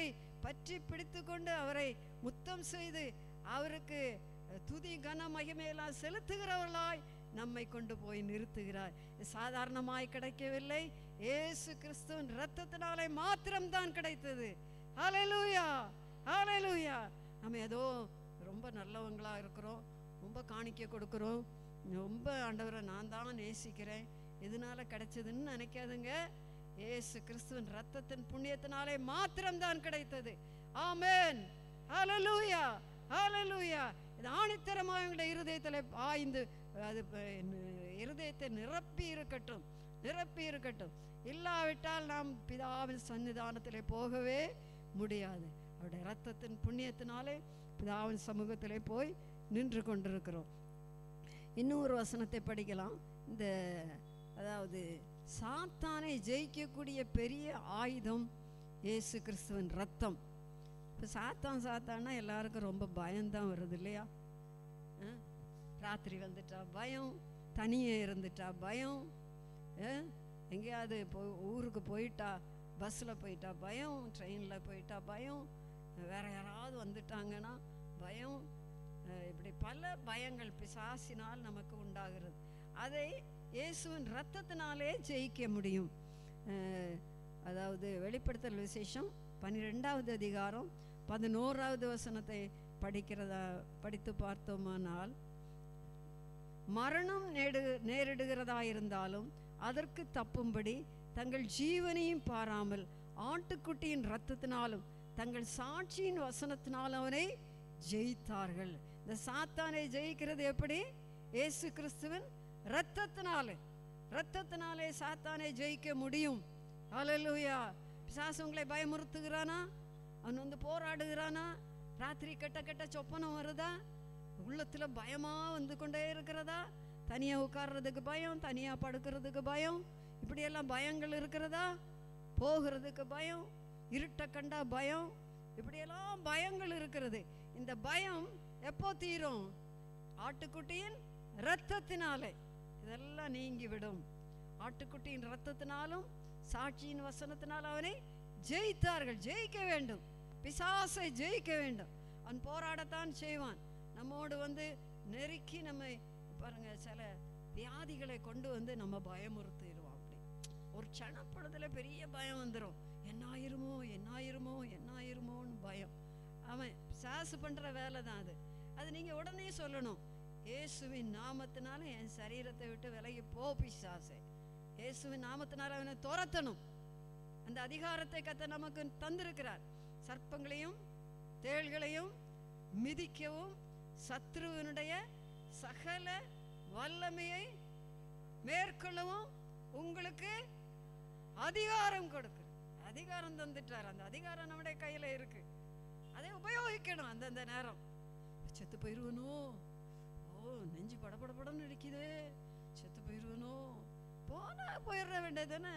பற்றி பிடித்து கொண்டு அவரை முத்தம் செய்து அவருக்கு அஹ், துதி கன மகிமையெல்லாம் செலுத்துகிறவர்களாய் நம்மை கொண்டு போய் நிறுத்துகிறார் இது சாதாரணமாய் கிடைக்கவில்லை இயேசு கிறிஸ்துவின் இரத்தத்தினாலே மாத்திரம்தான் கிடைத்தது ஹalleluya ஹalleluya நம்ம ஏதோ ரொம்ப நல்லவங்களா இருக்கிறோம் ரொம்ப காணிக்கை கொடுக்குறோம் ரொம்ப ஆண்டவரை நான் தான் நேசிக்கிறேன் இதனால கிடைச்சதுன்னு நினைக்காதுங்க இயேசு கிறிஸ்துவின் ரத்தத்தின் புண்ணியத்தினாலே மாத்திரம்தான் கிடைத்தது ஆமென் ஹalleluya ஹalleluya இது ஆணித்தரமாக எங்களுடைய இருதயத்தில் ஆய்ந்து அது ப- நி- இருதயத்தை நிரப்பி இருக்கட்டும் நிரப்பி இருக்கட்டும் இல்லாவிட்டால் நாம் பிதாவின் சன்னிதானத்திலே போகவே முடியாது அவருடைய ரத்தத்தின் புண்ணியத்தினாலே பிதாவின் சமூகத்திலே போய் நின்று கொண்டிருக்கிறோம் இன்னும் ஒரு வசனத்தை படிக்கலாம் இந்த அதாவது சாத்தானை ஜெயிக்கக்கூடிய பெரிய ஆயுதம் இயேசு கிறிஸ்துவின் ரத்தம் இப்போ சாத்தான் சாத்தான்னா எல்லாருக்கும் ரொம்ப பயம்தான் வருது இல்லையா ஆ? ராத்திரி வந்துட்டா பயம் தனியே இருந்துட்டா பயம் ஆ? எங்கேயாவது போ ஊருக்கு போயிட்டா பஸ்ஸில் போயிட்டா பயம் ட்ரெயினில் போயிட்டா பயம் வேற யாராவது வந்துட்டாங்கன்னா பயம் அஹ் இப்படி பல பயங்கள் பிசாசினால் நமக்கு உண்டாகிறது அதை இயேசுவின் ரத்தத்தினாலே ஜெயிக்க முடியும் அஹ் அதாவது வெளிப்படுத்தல் விசேஷம் பன்னிரெண்டாவது அதிகாரம் பதினோராவது வசனத்தை படிக்கிறதா படித்து பார்த்தோமானால் மரணம் நேடு நேரிடுகிறதா இருந்தாலும் அதற்கு தப்பும்படி தங்கள் ஜீவனையும் பாராமல் ஆட்டுக்குட்டியின் இரத்தத்தினாலும் தங்கள் சாட்சியின் வசனத்தினாலும் அவனை ஜெயித்தார்கள் இந்த சாத்தானை ஜெயிக்கிறது எப்படி இயேசு கிறிஸ்துவின் இரத்தத்தினாலே இரத்தத்தினாலே சாத்தானை ஜெயிக்க முடியும் ஹalleluya பிசாசு உங்களை பயமுறுத்துகிறானா அவன் வந்து போராடுகிறானா ராத்திரி கெட்ட கெட்ட சொப்பனம் வருதா உள்ளத்துல பயமா வந்து கொண்டே இருக்கிறதா தனியா உட்கார்றதுக்கு பயம் தனியா படுக்கிறதுக்கு பயம் இப்படியெல்லாம் பயங்கள் இருக்கிறதா போகிறதுக்கு பயம் இருட்ட கண்டா பயம் இப்படியெல்லாம் பயங்கள் இருக்கிறது இந்த பயம் எப்போ தீரும் ஆட்டுக்குட்டியின் இரத்தத்தினாலே இதெல்லாம் நீங்கி விடும் ஆட்டுக்குட்டியின் இரத்தத்தினாலும் சாட்சியின் வசனத்தினால் அவனை ஜெயித்தார்கள் ஜெயிக்க வேண்டும் பிசாசை ஜெயிக்க வேண்டும் அவன் போராடத்தான் செய்வான் நம்மோடு வந்து நெருக்கி நம்மை பாருங்க சில வியாதிகளை கொண்டு வந்து நம்ம பயமுறுத்திடுவான் அப்படி ஒரு க்ஷணப்பொழுதுல பெரிய பயம் வந்துடும் என்ன ஆயிருமோ என்ன ஆயிருமோ என்ன ஆயிருமோன்னு பயம் அவன் சாசு பண்ற வேலை தான் அது அது நீங்க உடனே சொல்லணும் இயேசுவின் நாமத்தினால என் சரீரத்தை விட்டு விலகி போ பிசாசே இயேசுவின் நாமத்தினால அவனை துரத்தணும் அந்த அதிகாரத்தை கத்த நமக்கு தந்திருக்கிறார் சர்ப்பங்களையும் தேள்களையும் மிதிக்கவும் சத்ருவனுடைய சகல வல்லமையை மேற்கொள்ளவும் உங்களுக்கு அதிகாரம் கொடுக்கு அதிகாரம் தந்துட்டார் அந்த அதிகாரம் நம்முடைய கையில இருக்கு அதை உபயோகிக்கணும் அந்தந்த நேரம் செத்து போயிருவனோ ஓ நெஞ்சு படபடபடன்னு அடிக்குதே செத்து போயிருவனோ போனா போயிட வேண்டியது தானே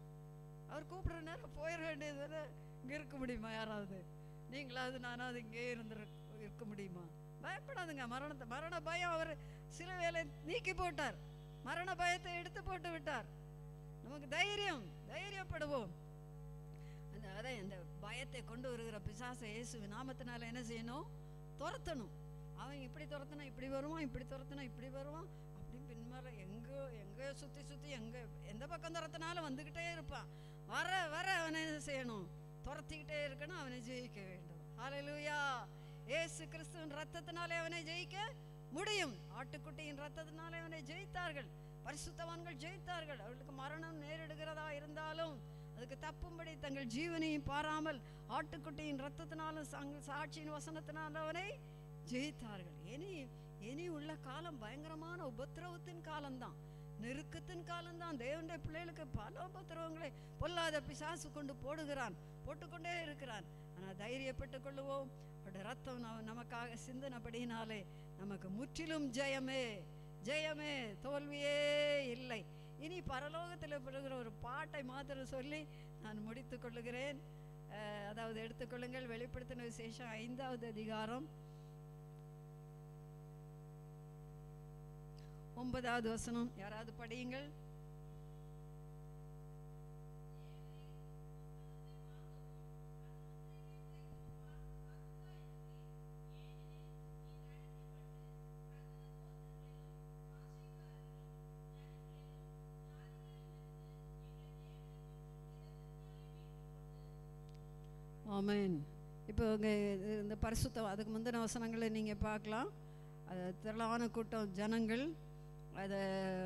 அவர் கூப்பிடுற நேரம் போயிட வேண்டியது தானே இங்க இருக்க முடியுமா யாராவது நீங்களாவது நானாவது இங்கே இருந்து இருக்க முடியுமா பயப்படாதுங்க மரணத்தை மரண பயம் அவர் சில வேலை நீக்கி போட்டார் மரண பயத்தை எடுத்து போட்டு விட்டார் நமக்கு தைரியம் தைரியப்படுவோம் அந்த அதை அந்த பயத்தை கொண்டு வருகிற பிசாசை இயேசு நாமத்தினால என்ன செய்யணும் துரத்தணும் அவன் இப்படி துரத்தினா இப்படி வருவான் இப்படி துரத்தினா இப்படி வருவான் அப்படி பின்மேல எங்கோ எங்கேயோ சுத்தி சுத்தி எங்க எந்த பக்கம் துரத்தினாலும் வந்துகிட்டே இருப்பான் வர வர அவனை என்ன செய்யணும் துரத்திக்கிட்டே இருக்கணும் அவனை ஜெயிக்க வேண்டும் ஹalleluya இயேசு கிறிஸ்துவின் ரத்தத்தினாலே அவனை ஜெயிக்க முடியும் ஆட்டுக்குட்டியின் ரத்தத்தினாலே அவனை ஜெயித்தார்கள் பரிசுத்தவான்கள் ஜெயித்தார்கள் அவர்களுக்கு மரணம் நேரிடுகிறதா இருந்தாலும் அதுக்கு தப்பும்படி தங்கள் ஜீவனையும் பாராமல் ஆட்டுக்குட்டியின் ரத்தத்தினாலும் சங்க சாட்சியின் வசனத்தினாலும் அவனை ஜெயித்தார்கள் இனி இனி உள்ள காலம் பயங்கரமான உபத்திரவத்தின் காலம்தான் நெருக்கத்தின் காலம்தான் தேவனுடைய பிள்ளைகளுக்கு பல உபத்திரவங்களை பொல்லாத பிசாசு கொண்டு போடுகிறான் போட்டுக்கொண்டே இருக்கிறான் ஆனால் தைரியப்பட்டுக் கொள்ளுவோம் அவருடைய ரத்தம் ந- நமக்காக சிந்தனப்படினாலே நமக்கு முற்றிலும் ஜெயமே ஜெயமே தோல்வியே இல்லை இனி பரலோகத்தில் பெறுகிற ஒரு பாட்டை மாத்திரம் சொல்லி நான் முடித்துக் கொள்ளுகிறேன் அஹ், அதாவது எடுத்துக்கொள்ளுங்கள் வெளிப்படுத்தின விசேஷம் ஐந்தாவது அதிகாரம் ஒன்பதாவது வசனம் யாராவது படியுங்கள் ஆமென் இப்போ இங்கே இந்த பரிசுத்த அதுக்கு முந்தின வசனங்களை நீங்கள் பார்க்கலாம் அது திரளான கூட்டம் ஜனங்கள் அதை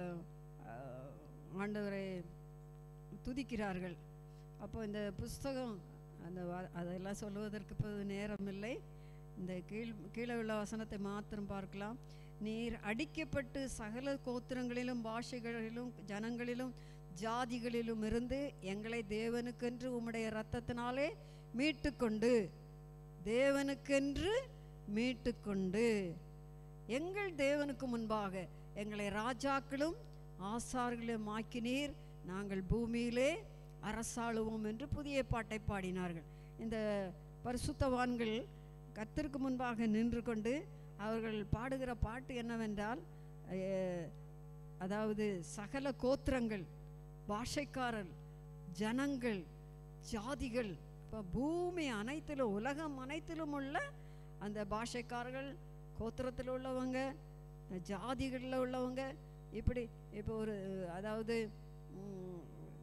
அஹ், ஆண்டவரை துதிக்கிறார்கள் அப்போ இந்த புஸ்தகம் அந்த வ- அதெல்லாம் சொல்லுவதற்கு இப்போது நேரம் இல்லை இந்த கீழ் கீழே உள்ள வசனத்தை மாத்திரம் பார்க்கலாம் நீர் அடிக்கப்பட்டு சகல கோத்திரங்களிலும் பாஷைகளிலும் ஜனங்களிலும் ஜாதிகளிலும் இருந்து எங்களை தேவனுக்கென்று உம்முடைய இரத்தத்தினாலே மீட்டுக்கொண்டு தேவனுக்கென்று மீட்டுக்கொண்டு எங்கள் தேவனுக்கு முன்பாக எங்களை ராஜாக்களும் ஆசார்களும் ஆக்கினீர் நாங்கள் பூமியிலே அரசாளுவோம் என்று புதிய பாட்டை பாடினார்கள் இந்த பரிசுத்தவான்கள் கர்த்தருக்கு முன்பாக நின்று கொண்டு அவர்கள் பாடுகிற பாட்டு என்னவென்றால் அஹ், அதாவது சகல கோத்திரங்கள் பாஷைக்காரர் ஜனங்கள் ஜாதிகள் இப்போ பூமி அனைத்திலும் உலகம் அனைத்திலும் உள்ள அந்த பாஷைக்காரர்கள் கோத்திரத்தில் உள்ளவங்க ஜாதிகளில் உள்ளவங்க இப்படி இப்போ ஒரு அதாவது ம்,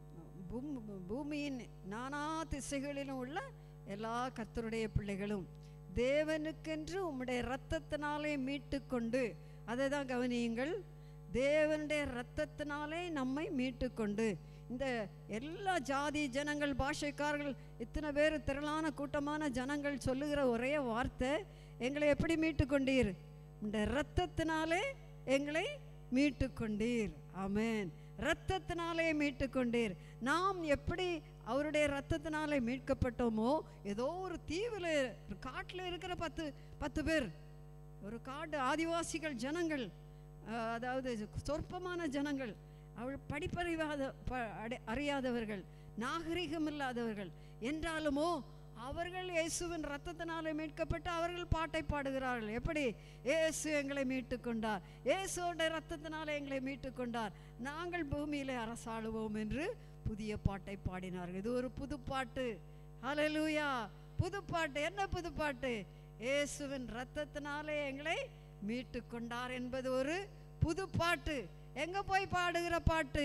பூம்- பூமியின் நானா திசைகளிலும் உள்ள எல்லா கர்த்தருடைய பிள்ளைகளும் தேவனுக்கென்று உம்முடைய இரத்தத்தினாலே மீட்டுக்கொண்டு அதை தான் கவனியுங்கள் தேவனுடைய இரத்தத்தினாலே நம்மை மீட்டுக்கொண்டு இந்த எல்லா ஜாதி ஜனங்கள் பாஷைக்காரர்கள் இத்தனை பேர் திரளான கூட்டமான ஜனங்கள் சொல்லுகிற ஒரே வார்த்தை எங்களை எப்படி மீட்டுக்கொண்டீர் இந்த இரத்தத்தினாலே எங்களை மீட்டுக்கொண்டீர் ஆமென் இரத்தத்தினாலே மீட்டுக்கொண்டீர் நாம் எப்படி அவருடைய இரத்தத்தினாலே மீட்கப்பட்டோமோ ஏதோ ஒரு தீவில் ஒரு காட்டில் இருக்கிற பத்து பத்து பேர் ஒரு காடு ஆதிவாசிகள் ஜனங்கள் அஹ், அதாவது சொற்பமான ஜனங்கள் அவள் படிப்பறிவாத ப அடை- அறியாதவர்கள் நாகரிகம் இல்லாதவர்கள் என்றாலுமோ அவர்கள் இயேசுவின் ரத்தத்தினாலே மீட்கப்பட்டு அவர்கள் பாட்டை பாடுகிறார்கள் எப்படி இயேசு எங்களை மீட்டுக் கொண்டார் இயேசுவோட ரத்தத்தினாலே எங்களை மீட்டுக் கொண்டார் நாங்கள் பூமியிலே அரசாளுவோம் என்று புதிய பாட்டை பாடினார்கள் இது ஒரு புது பாட்டு ஹalleluya புது பாட்டு என்ன புது பாட்டு இயேசுவின் ரத்தத்தினாலே எங்களை மீட்டுக் கொண்டார் என்பது ஒரு புது பாட்டு எங்க போய் பாடுகிற பாட்டு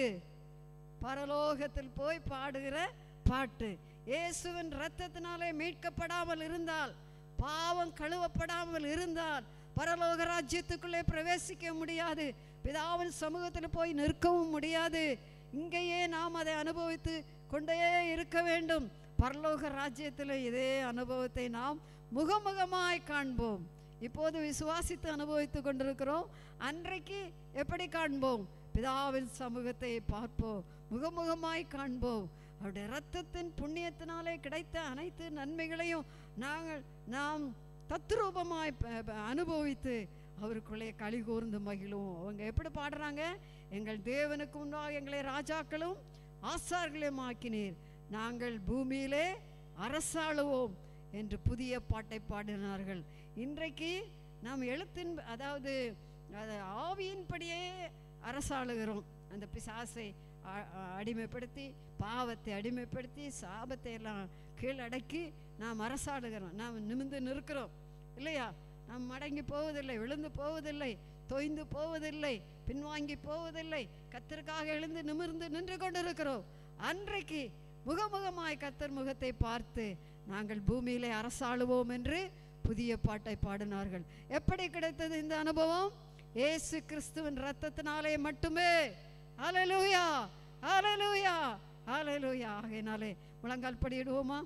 பரலோகத்தில் போய் பாடுகிற பாட்டு இயேசுவின் இரத்தத்தினாலே மீட்கப்படாமல் இருந்தால் பாவம் கழுவப்படாமல் இருந்தால் பரலோக ராஜ்யத்துக்குள்ளே பிரவேசிக்க முடியாது பிதாவின் சமூகத்தில் போய் நிற்கவும் முடியாது இங்கேயே நாம் அதை அனுபவித்து கொண்டே இருக்க வேண்டும் பரலோக ராஜ்யத்தில் இதே அனுபவத்தை நாம் முகமுகமாய் காண்போம் இப்போது விசுவாசித்து அனுபவித்து கொண்டிருக்கிறோம் அன்றைக்கு எப்படி காண்போம் பிதாவின் சமூகத்தை பார்ப்போம் முகமுகமாய் காண்போம் அவருடைய இரத்தத்தின் புண்ணியத்தினாலே கிடைத்த அனைத்து நன்மைகளையும் நாங்கள் நாம் தத்ரூபமாய் ப- ப- அனுபவித்து அவருக்குள்ளே களி கூர்ந்து மகிழுவோம் அவங்க எப்படி பாடுறாங்க எங்கள் தேவனுக்கு முன்பாக எங்களை ராஜாக்களும் ஆசார்களையும் ஆக்கினீர் நாங்கள் பூமியிலே அரசாளுவோம் என்று புதிய பாட்டை பாடினார்கள் இன்றைக்கு நாம் எழுத்தின் அதாவது அது ஆவியின்படியே அரசாளுகிறோம் அந்த பிசாசை அ- அ- அடிமைப்படுத்தி பாவத்தை அடிமைப்படுத்தி சாபத்தை எல்லாம் கீழடக்கி நாம் அரசாளுகிறோம் நாம் நிமிந்து நிற்கிறோம் இல்லையா நாம் மடங்கி போவதில்லை விழுந்து போவதில்லை தொய்ந்து போவதில்லை பின்வாங்கி போவதில்லை கத்தருக்காக எழுந்து நிமிர்ந்து நின்று கொண்டிருக்கிறோம் அன்றைக்கு முகமுகமாய் கத்தர் முகத்தை பார்த்து நாங்கள் பூமியிலே அரசாளுவோம் என்று புதிய பாட்டை பாடினார்கள் எப்படி கிடைத்தது இந்த அனுபவம் இயேசு கிறிஸ்துவின் ரத்தத்தினாலே மட்டுமே ஹalleluya ஹalleluya ஹalleluya ஆகையினாலே முழங்கால் படியிடுவோமா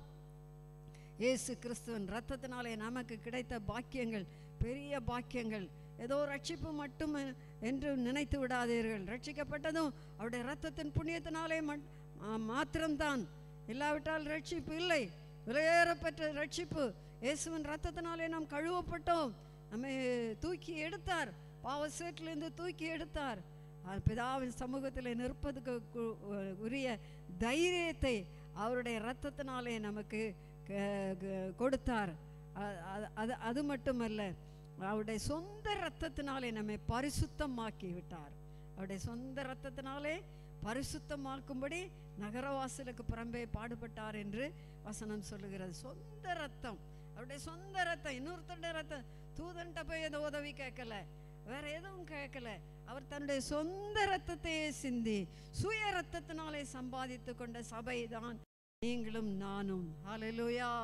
இயேசு கிறிஸ்துவின் ரத்தத்தினாலே நமக்கு கிடைத்த பாக்கியங்கள் பெரிய பாக்கியங்கள் ஏதோ ரட்சிப்பு மட்டும் என்று நினைத்து விடாதீர்கள் ரட்சிக்கப்பட்டதும் அவருடைய ரத்தத்தின் புண்ணியத்தினாலே மட்- ஆ, மாத்திரம்தான் இல்லாவிட்டால் ரட்சிப்பு இல்லை விலையேறப்பெற்ற ரட்சிப்பு இயேசுவின் ரத்தத்தினாலே நாம் கழுவப்பட்டோம் நம்மை தூக்கி எடுத்தார் பாவ சேற்றிலிருந்து தூக்கி எடுத்தார் அது பிதாவின் சமூகத்தில் நிற்பதுக்கு கு- உரிய தைரியத்தை அவருடைய இரத்தத்தினாலே நமக்கு க- க- கொடுத்தார் அ- அது- அது அது மட்டுமல்ல அவருடைய சொந்த இரத்தத்தினாலே நம்மை பரிசுத்தமாக்கி விட்டார் அவருடைய சொந்த இரத்தத்தினாலே பரிசுத்தமாக்கும்படி நகரவாசலுக்கு புறம்பே பாடுபட்டார் என்று வசனம் சொல்லுகிறது சொந்த ரத்தம் அவருடைய சொந்த ரத்தம் இன்னொருத்தருடைய ரத்தம் தூதன்ட்ட போய் ஏதோ உதவி கேட்கல வேற எதுவும் கேட்கல அவர் தன்னுடைய சொந்த ரத்தத்தையே சிந்தி சுய ரத்தத்தினாலே சம்பாதித்து கொண்ட சபை தான் நீங்களும் நானும் ஹalleluya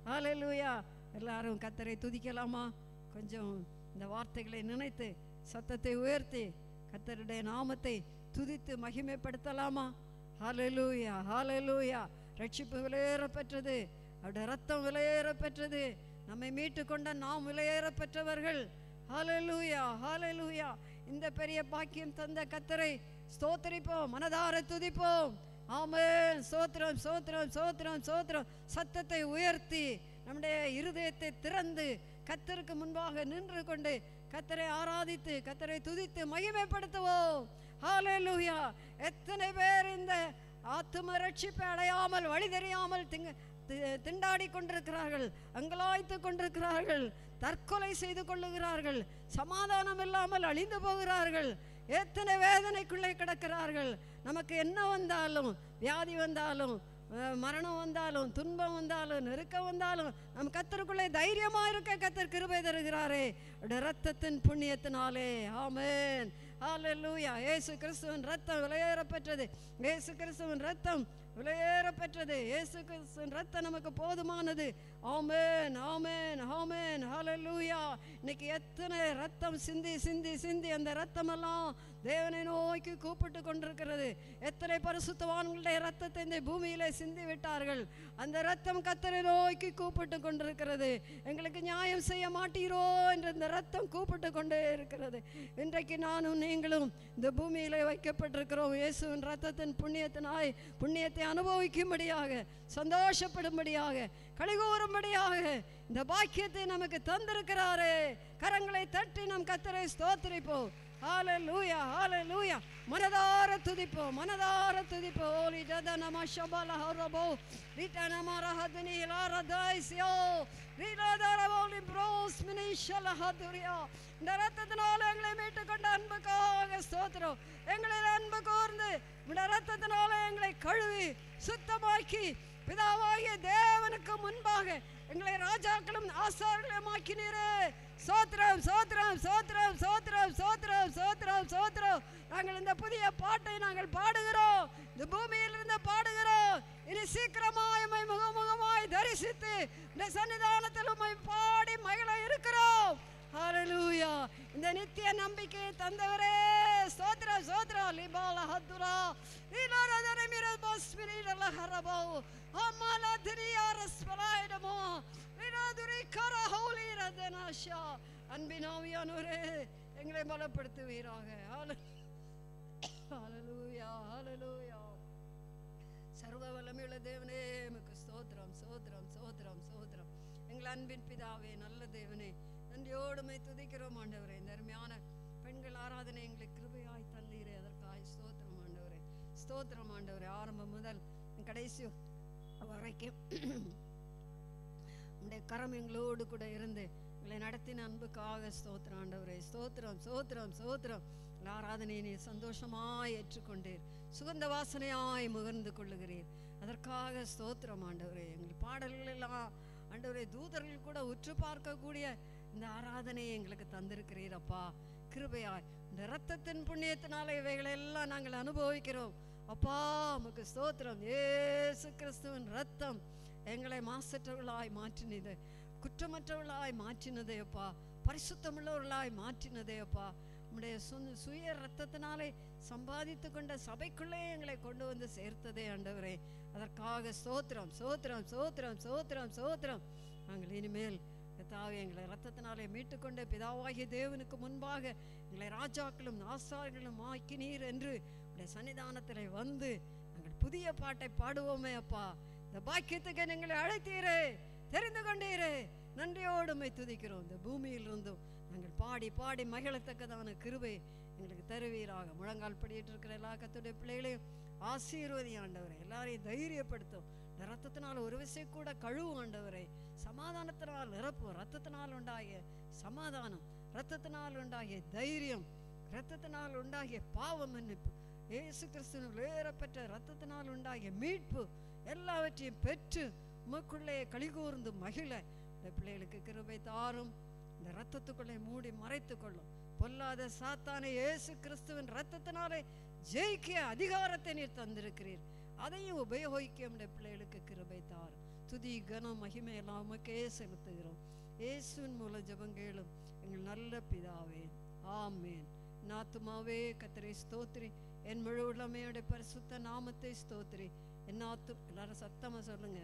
ஹalleluya எல்லாரும் கத்தரை துதிக்கலாமா கொஞ்சம் இந்த வார்த்தைகளை நினைத்து சத்தத்தை உயர்த்தி கத்தருடைய நாமத்தை துதித்து மகிமைப்படுத்தலாமா ஹalleluya ஹalleluya ரட்சிப்பு விலையேற பெற்றது அவருடைய ரத்தம் விலையேற பெற்றது நம்மை மீட்டு கொண்ட நாம் விலையேற பெற்றவர்கள் ஹalleluya ஹalleluya இந்த பெரிய பாக்கியம் தந்த கத்தரை ஸ்தோத்திரிப்போம் மனதார துதிப்போம் ஆமென் சோத்திரம் சோத்திரம் சோத்திரம் சோத்திரம் சத்தத்தை உயர்த்தி நம்முடைய இருதயத்தை திறந்து கத்தருக்கு முன்பாக நின்று கொண்டு கத்தரை ஆராதித்து கத்தரை துதித்து மகிமைப்படுத்துவோம் ஹalleluya எத்தனை பேர் இந்த ஆத்தும ரட்சிப்பை அடையாமல் வழி தெரியாமல் திங்க தி- திண்டாடி கொண்டிருக்கிறார்கள் அங்கலாய்த்து கொண்டிருக்கிறார்கள் தற்கொலை செய்து கொள்ளுகிறார்கள் சமாதானம் இல்லாமல் அழிந்து போகிறார்கள் எத்தனை வேதனைக்குள்ளே கிடக்கிறார்கள் நமக்கு என்ன வந்தாலும் வியாதி வந்தாலும் அஹ், மரணம் வந்தாலும் துன்பம் வந்தாலும் நெருக்கம் வந்தாலும் நம் கத்தருக்குள்ளே தைரியமா இருக்க கத்தர் கிருபை தருகிறாரே அவருடைய ரத்தத்தின் புண்ணியத்தினாலே ஆமென் ஹalleluya இயேசு கிறிஸ்துவின் ரத்தம் விலையேற பெற்றது இயேசு கிறிஸ்துவின் ரத்தம் விலையேற பெற்றது இயேசு கிறிஸ்துவின் ரத்தம் நமக்கு போதுமானது ஆமென் ஆமென் ஆமென் ஹalleluya இன்னைக்கு எத்தனை ரத்தம் சிந்தி சிந்தி சிந்தி அந்த ரத்தமெல்லாம் தேவனை நோக்கி கூப்பிட்டு கொண்டிருக்கிறது எத்தனை பரிசுத்தவான்களுடைய ரத்தத்தை இந்த பூமியிலே சிந்தி விட்டார்கள் அந்த ரத்தம் கத்தரை நோக்கி கூப்பிட்டு கொண்டிருக்கிறது எங்களுக்கு நியாயம் செய்ய மாட்டீரோ என்று இந்த ரத்தம் கூப்பிட்டு கொண்டே இருக்கிறது இன்றைக்கு நானும் நீங்களும் இந்த பூமியிலே வைக்கப்பட்டிருக்கிறோம் இயேசுவின் ரத்தத்தின் புண்ணியத்தினாய் புண்ணியத்தை அனுபவிக்கும்படியாக சந்தோஷப்படும்படியாக கழிகூறும்படியாக இந்த பாக்கியத்தை நமக்கு தந்திருக்கிறாரே கரங்களை தட்டி நம் கத்தரை ஸ்தோத்திரிப்போம் ஹalleluya ஹalleluya மனதார துதிப்போம் மனதார துதிப்போம் ஓலி ஜத நம ஷபல ஹரபோ ரிட்ட நம ரஹதனி லாரதாய்ஸ்யோ ரீலாதார ஓலி ப்ரோஸ் மினிஷல ஹதுரியா இந்த ரத்தத்தினால எங்களை மீட்டு கொண்ட அன்புக்காக ஸ்தோத்திரம் எங்களை அன்பு கூர்ந்து இந்த ரத்தத்தினால எங்களை கழுவி சுத்தமாக்கி பிதாவாகிய தேவனுக்கு முன்பாக எங்களை ராஜாக்களும் ஆசார்களும் ஆக்கினீரே சோத்திரம் சோத்திரம் சோத்திரம் சோத்திரம் சோத்திரம் சோத்திரம் சோத்திரம் நாங்கள் இந்த புதிய பாட்டை நாங்கள் பாடுகிறோம் இந்த பூமியில் இருந்து பாடுகிறோம் இனி சீக்கிரமாய் உம்மை முகமுகமாய் தரிசித்து இந்த சன்னிதானத்தில் உம்மை பாடி மகிழ இருக்கிறோம் ஹalleluya இந்த நித்திய நம்பிக்கையை தந்தவரே ஸ்தோத்திரம் ஸ்தோத்திரம் லிபால ஹத்துரா நீலரதன மிரபஸ் மிரல ஹரபோ அம்மால திரியாரஸ் பலாயிடமோ வினாதுரை கர ஹௌலி ரதனாஷா அன்பினாவியானவரே எங்களை பலப்படுத்துவீராக ஹalleluya ஹalleluya சர்வ வல்லமையுள்ள தேவனே உமக்கு ஸ்தோத்திரம் ஸ்தோத்திரம் ஸ்தோத்திரம் ஸ்தோத்திரம் எங்கள் அன்பின் பிதாவே நல்ல தேவனே நன்றியோடுமை துதிக்கிறோம் ஆண்டவரே இந்த அருமையான பெண்கள் ஆராதனை எங்களுக்கு கிருபையாய் தந்தீரே அதற்காய் ஸ்தோத்திரம் ஆண்டவரே ஸ்தோத்திரம் ஆண்டவரே ஆரம்பம் முதல் கடைசி வரைக்கும் உடைய கரம் எங்களோடு கூட இருந்து எங்களை நடத்தின அன்புக்காக ஸ்தோத்திரம் ஆண்டவரே ஸ்தோத்திரம் ஸ்தோத்திரம் ஸ்தோத்திரம் இந்த ஆராதனையை நீர் சந்தோஷமாய் ஏற்றுக்கொண்டீர் சுகந்த வாசனையாய் முகர்ந்து கொள்ளுகிறீர் அதற்காக ஸ்தோத்திரம் ஆண்டவரே எங்கள் பாடல்கள் எல்லாம் ஆண்டவரே தூதர்கள் கூட உற்று பார்க்கக்கூடிய இந்த ஆராதனையை எங்களுக்கு தந்திருக்கிறீர் அப்பா கிருபையாய் இந்த இரத்தத்தின் புண்ணியத்தினால இவைகளை எல்லாம் நாங்கள் அனுபவிக்கிறோம் அப்பா உமக்கு ஸ்தோத்திரம் ஏசு கிறிஸ்துவின் ரத்தம் எங்களை மாசற்றவர்களாய் மாற்றினது குற்றமற்றவர்களாய் மாற்றினதே அப்பா பரிசுத்தமுள்ளவர்களாய் மாற்றினதே அப்பா உம்முடைய சொந்த சுய ரத்தத்தினாலே சம்பாதித்து கொண்ட சபைக்குள்ளே எங்களை கொண்டு வந்து சேர்த்ததே ஆண்டவரே அதற்காக ஸ்தோத்திரம் ஸ்தோத்திரம் ஸ்தோத்திரம் ஸ்தோத்திரம் ஸ்தோத்திரம் நாங்கள் இனிமேல் கர்த்தாவே எங்களை ரத்தத்தினாலே மீட்டுக்கொண்ட பிதாவாகிய தேவனுக்கு முன்பாக எங்களை ராஜாக்களும் ஆசார்களும் ஆக்கினீர் என்று உடைய சன்னிதானத்தில் வந்து நாங்கள் புதிய பாட்டை பாடுவோமே அப்பா இந்த பாக்கியத்துக்கு எங்களை அழைத்தீரே தெரிந்து கொண்டீரே நன்றியோடு உம்மை துதிக்கிறோம் இந்த பூமியில் இருந்தும் நாங்கள் பாடி பாடி மகிழத்தக்கதான கிருபை எங்களுக்கு தருவீராக முழங்கால் படியிட்டு இருக்கிற எல்லா கத்துடைய பிள்ளைகளையும் ஆசீர்வதி ஆண்டவரை எல்லாரையும் தைரியப்படுத்தும் இந்த ரத்தத்தினால் ஒரு விசை கூட கழுவு ஆண்டவரை சமாதானத்தினால் நிரப்பும் ரத்தத்தினால் உண்டாகிய சமாதானம் ரத்தத்தினால் உண்டாகிய தைரியம் ரத்தத்தினால் உண்டாகிய பாவ மன்னிப்பு இயேசு கிறிஸ்துவின் வேறப்பெற்ற ரத்தத்தினால் உண்டாகிய மீட்பு எல்லாவற்றையும் பெற்று உமக்குள்ளே கலிகூர்ந்து மகிழ இந்த பிள்ளைகளுக்கு கிருபை தாரும் இந்த ரத்தத்துக்குள்ளே மூடி மறைத்துக் கொள்ளும் பொல்லாத சாத்தானை இயேசு கிறிஸ்துவின் ரத்தத்தினாலே ஜெயிக்க அதிகாரத்தை நீர் தந்திருக்கிறீர் அதையும் உபயோகிக்க நம்முடைய பிள்ளைகளுக்கு கிருபை தாரும் துதி கனம் மகிமை எல்லாம் உமக்கே செலுத்துகிறோம் இயேசுவின் மூல ஜெபங்கேளும் எங்கள் நல்ல பிதாவே ஆமேன் நாத்துமாவே கத்தரை ஸ்தோத்திரி என் முழு உள்ளமையோட பரிசுத்த நாமத்தை ஸ்தோத்திரி என் நாத்து எல்லாரும் சத்தமா சொல்லுங்க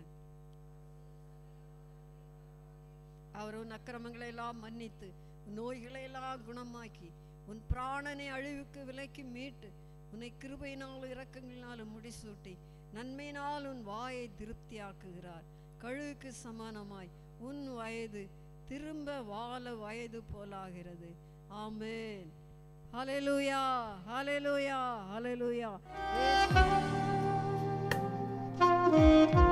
அவர் உன் அக்கிரமங்களை எல்லாம் மன்னித்து உன் நோய்களை எல்லாம் குணமாக்கி உன் பிராணனை அழிவுக்கு விலைக்கு மீட்டு உன்னை கிருபையினாலும் இரக்கங்களினாலும் முடிசூட்டி நன்மையினால் உன் வாயை திருப்தியாக்குகிறார் கழுவுக்கு சமானமாய் உன் வயது திரும்ப வாழ வயது போலாகிறது ஆமென் ஹalleluya ஹalleluya ஹalleluya